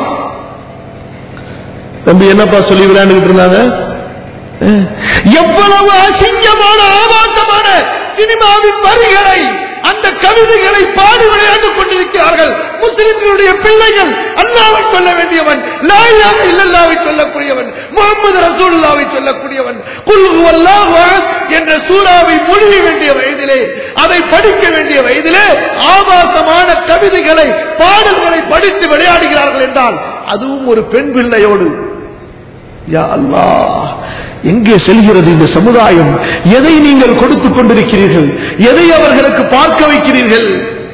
தம்பி என்னப்பா சொல்லி விளையாண்டுகிட்டு இருந்தாங்க அஹ், எவ்வளவு அசிங்கமான ஆபாசமான சினிமாவின் வரிகளை அந்த கவிதைகளை பாடி விளையாண்டுக் கொண்டிருக்கிறார்கள் முஸ்லிம்களுடைய பிள்ளைகள் அல்லாவை சொல்ல வேண்டியவன் லாயிலாக இல்லல்லாவை சொல்லக்கூடியவன் முகமது ரசூலுல்லாவை சொல்லக்கூடியவன் குல் ஹுவல்லாஹு அஹத் என்ற சூறாவை மொழிய வேண்டிய வயதிலே அதை படிக்க வேண்டிய வயதிலே ஆபாசமான கவிதைகளை பாடல்களை படித்து விளையாடுகிறார்கள் என்றால் அதுவும் ஒரு பெண் பிள்ளையோடு யா அல்லாஹ் எங்கே செல்கிறது இந்த சமுதாயம் எதை நீங்கள் கொடுத்துக் கொண்டிருக்கிறீர்கள் எதை அவர்களுக்கு பார்க்க வைக்கிறீர்கள்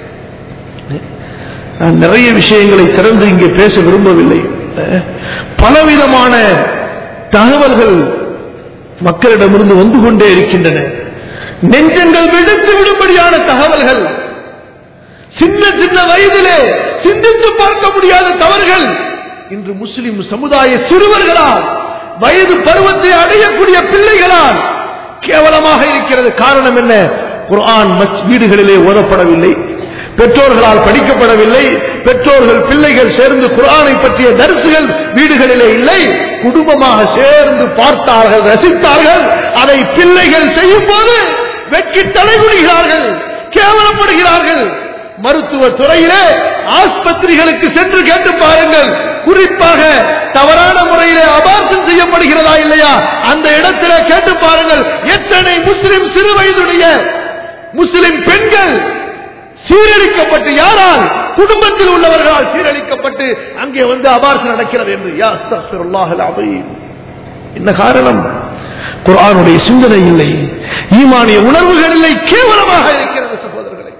நான் நிறைய விஷயங்களை திறந்து இங்கே பேச விரும்பவில்லை அஹ், பலவிதமான தகவல்கள் மக்களிடமிருந்து வந்து கொண்டே இருக்கின்றன நெஞ்சங்கள் வெடித்து விடும்படியான தகவல்கள் சின்ன சின்ன வயதிலே சிந்தித்து பார்க்க முடியாத தவறுகள் இன்று முஸ்லிம் சமுதாய சிறுவர்களால் வயது பருவத்தை அடையக்கூடிய பிள்ளைகளால் கேவலமாக இருக்கிறது காரணம் என்ன குர்ஆன் மஸ்- வீடுகளிலே ஓதப்படவில்லை பெற்றோர்களால் படிக்கப்படவில்லை பெற்றோர்கள் பிள்ளைகள் சேர்ந்து குர்ஆனை பற்றிய தரிசுகள் வீடுகளிலே இல்லை குடும்பமாக சேர்ந்து பார்த்தார்கள் ரசித்தார்கள் அதை பிள்ளைகள் செய்யும் போது வெட்கி தலைகுடுகிறார்கள் கேவலப்படுகிறார்கள் மருத்துவ துறையிலே ஆஸ்பத்திரிகளுக்கு சென்று கேட்டு பாருங்கள் குறிப்பாக தவறான முறையிலே அபார்த்தம் செய்யப்படுகிறதா இல்லையா அந்த இடத்திலே கேட்டு பாருங்கள் எத்தனை முஸ்லிம் சிறு வயதுடைய முஸ்லிம் பெண்கள் சீரழிக்கப்பட்டு யாரால் குடும்பத்தில் உள்ளவர்களால் சீரழிக்கப்பட்டு அங்கே வந்து அபார்த்தம் நடக்கிறது என்று யா அஸ்தக்ஃபிருல்லாஹ் அல்-அஸீம். என்ன காரணம் குர்ஆனுடைய சிந்தனை இல்லை ஈமானிய உணர்வுகள் இல்லை கேவலமாக இருக்கிறது சகோதரர்களை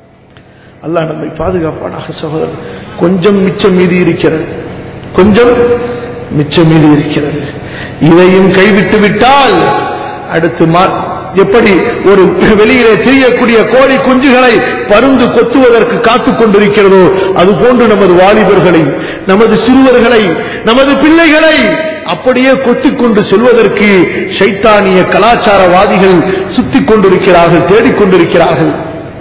அல்லாஹ் நம்மை பாதுகாப்பானாக சகோதரர் கொஞ்சம் மிச்சம் மீதி இருக்கிறது கொஞ்சம் மிச்சம் மீதி இருக்கிறது இதையும் கைவிட்டு விட்டால் அடுத்து மா- எப்படி ஒரு வெளியிலே திரியக்கூடிய கோழி குஞ்சுகளை பருந்து கொத்துவதற்கு காத்துக் கொண்டிருக்கிறதோ அது போன்று நமது வாலிபர்களை நமது சிறுவர்களை நமது பிள்ளைகளை அப்படியே கொத்திக் கொண்டு செல்வதற்கு சைத்தானிய கலாச்சாரவாதிகள் சுத்திக் கொண்டிருக்கிறார்கள் தேடிக்கொண்டிருக்கிறார்கள்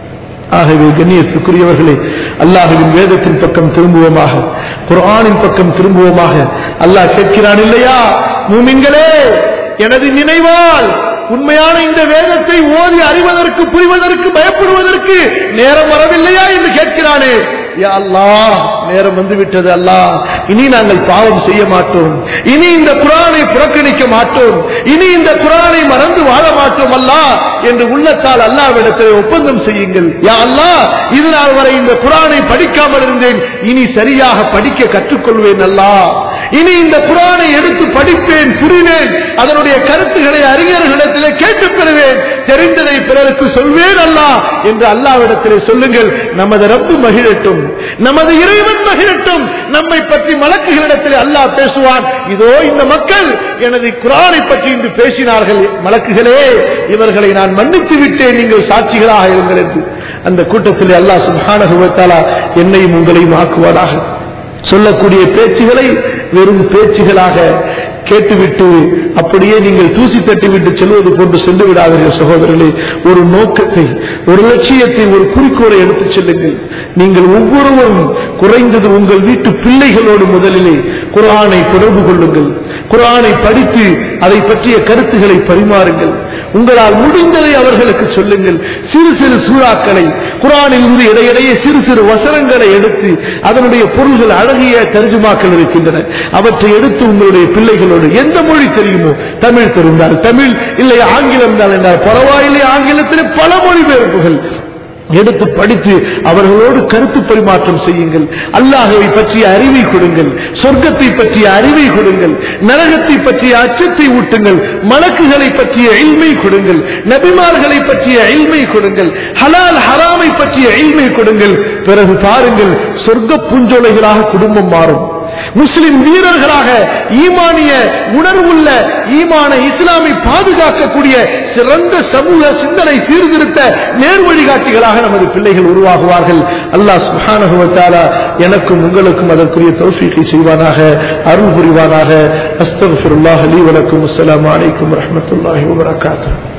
ஆகவே கண்ணியத்துக்குரியவர்களே அல்லாஹுவின் வேதத்தின் பக்கம் திரும்புவோமாக குர்ஆனின் பக்கம் திரும்புவோமாக அல்லாஹ் கேட்கிறான் இல்லையா மூமின்களே எனது நினைவால் உண்மையான இந்த வேதத்தை ஓதி அறிவதற்கு புரிவதற்கு பயப்படுவதற்கு நேரம் வரவில்லையா என்று கேட்கிறானே யா அல்லாஹ் நேரம் வந்து விட்டது அல்லாஹ் இனி நாங்கள் பாவம் செய்ய மாட்டோம் இனி இந்த குரானை புறக்கணிக்க மாட்டோம் இனி இந்த குரானை மறந்து வாழ மாட்டோம் அல்லாஹ் என்று உள்ளத்தால் அல்லாவிடத்தில் ஒப்பந்தம் செய்யுங்கள் யா அல்லாஹ் இது நாள் வரை இந்த குரானை படிக்காமல் இருந்தேன் இனி சரியாக படிக்க கற்றுக்கொள்வேன் அல்லாஹ் இனி இந்த குரானை எடுத்து படிப்பேன் புரிவேன் அதனுடைய கருத்துக்களை அறிஞர்களிடத்திலே கேட்டுப் பெறுவேன் தெரிந்ததை பிறருக்கு சொல்வேன் அல்லாஹ் என்று அல்லாவிடத்திலே சொல்லுங்கள் நமது ரப்பு மகிழட்டும் நமது இறைவன் மகிழட்டும் நம்மை பற்றி மலக்குகளிடத்திலே அல்லாஹ் பேசுவான் இதோ இந்த மக்கள் எனது குரானை பற்றி இன்று பேசினார்கள் மலக்குகளே இவர்களை நான் மன்னித்து விட்டேன் நீங்கள் சாட்சிகளாக இருங்கள் என்று அந்த கூட்டத்திலே அல்லாஹ் சுப்ஹானஹு வ தஆலா என்னையும் உங்களையும் ஆக்குவாராக சொல்லக்கூடிய பேச்சுகளை வெறும் பேச்சுகளாக கேட்டுவிட்டு அப்படியே நீங்கள் தூசி தட்டிவிட்டு செல்வது போன்று சென்று விடாதீர்கள் சகோதரர்களே ஒரு நோக்கத்தை ஒரு லட்சியத்தை ஒரு குறிக்கோளை எடுத்துச் செல்லுங்கள் நீங்கள் ஒவ்வொருவரும் குறைந்தது உங்கள் வீட்டு பிள்ளைகளோடு முதலிலே குர்ஆனை தொடர்பு கொள்ளுங்கள் குர்ஆனை படித்து அதை பற்றிய கருத்துக்களை பரிமாறுங்கள் உங்களால் முடிந்ததை அவர்களுக்கு சொல்லுங்கள் சிறு சிறு சூறாக்களை குர்ஆனில் இருந்து இடையிடையே சிறு சிறு வசனங்களை எடுத்து அதனுடைய பொருள்கள் அழகிய தர்ஜுமாக்கள் இருக்கின்றன அவற்றை எடுத்து உங்களுடைய பிள்ளைகளோடு எந்த மொழி தெரியுமோ தமிழ் தெரிந்தால் தமிழ் இல்லை ஆங்கிலம் தான் என்றால் பரவாயில்லை ஆங்கிலத்தில் பல மொழிபெயர்ப்புகள் எடுத்து படித்து அவர்களோடு கருத்து பரிமாற்றம் செய்யுங்கள் அல்லாஹவை பற்றிய அறிவை கொடுங்கள் சொர்க்கத்தை பற்றிய அறிவை கொடுங்கள் நரகத்தை பற்றிய அச்சத்தை ஊட்டுங்கள் மலக்குகளை பற்றிய இல்மை கொடுங்கள் நபிமார்களை பற்றிய இல்மை கொடுங்கள் ஹலால் ஹராமை பற்றிய இல்மை கொடுங்கள் பிறகு பாருங்கள் சொர்க்க பூஞ்சோலைகளாக குடும்பம் மாறும் முஸ்லிம் வீரர்களாக ஈமானிய உணர்வுள்ள ஈமான இஸ்லாமை பாதுகாக்கக்கூடிய சிறந்த சமூக சிந்தனை சீர்திருத்த நேர் வழிகாட்டிகளாக நமது பிள்ளைகள் உருவாகுவார்கள் அல்லாஹ் சுப்ஹானஹு வ தஆலா எனக்கும் உங்களுக்கும் அதற்குரிய தௌஃபீகை செய்வானாக அருள் புரிவானாக அஸ்தக்ஃபிருல்லாஹ் லீ வலக்கும் அஸ்ஸலாமு அலைக்கும் வரஹ்மத்துல்லாஹி வ பரகாத்துஹு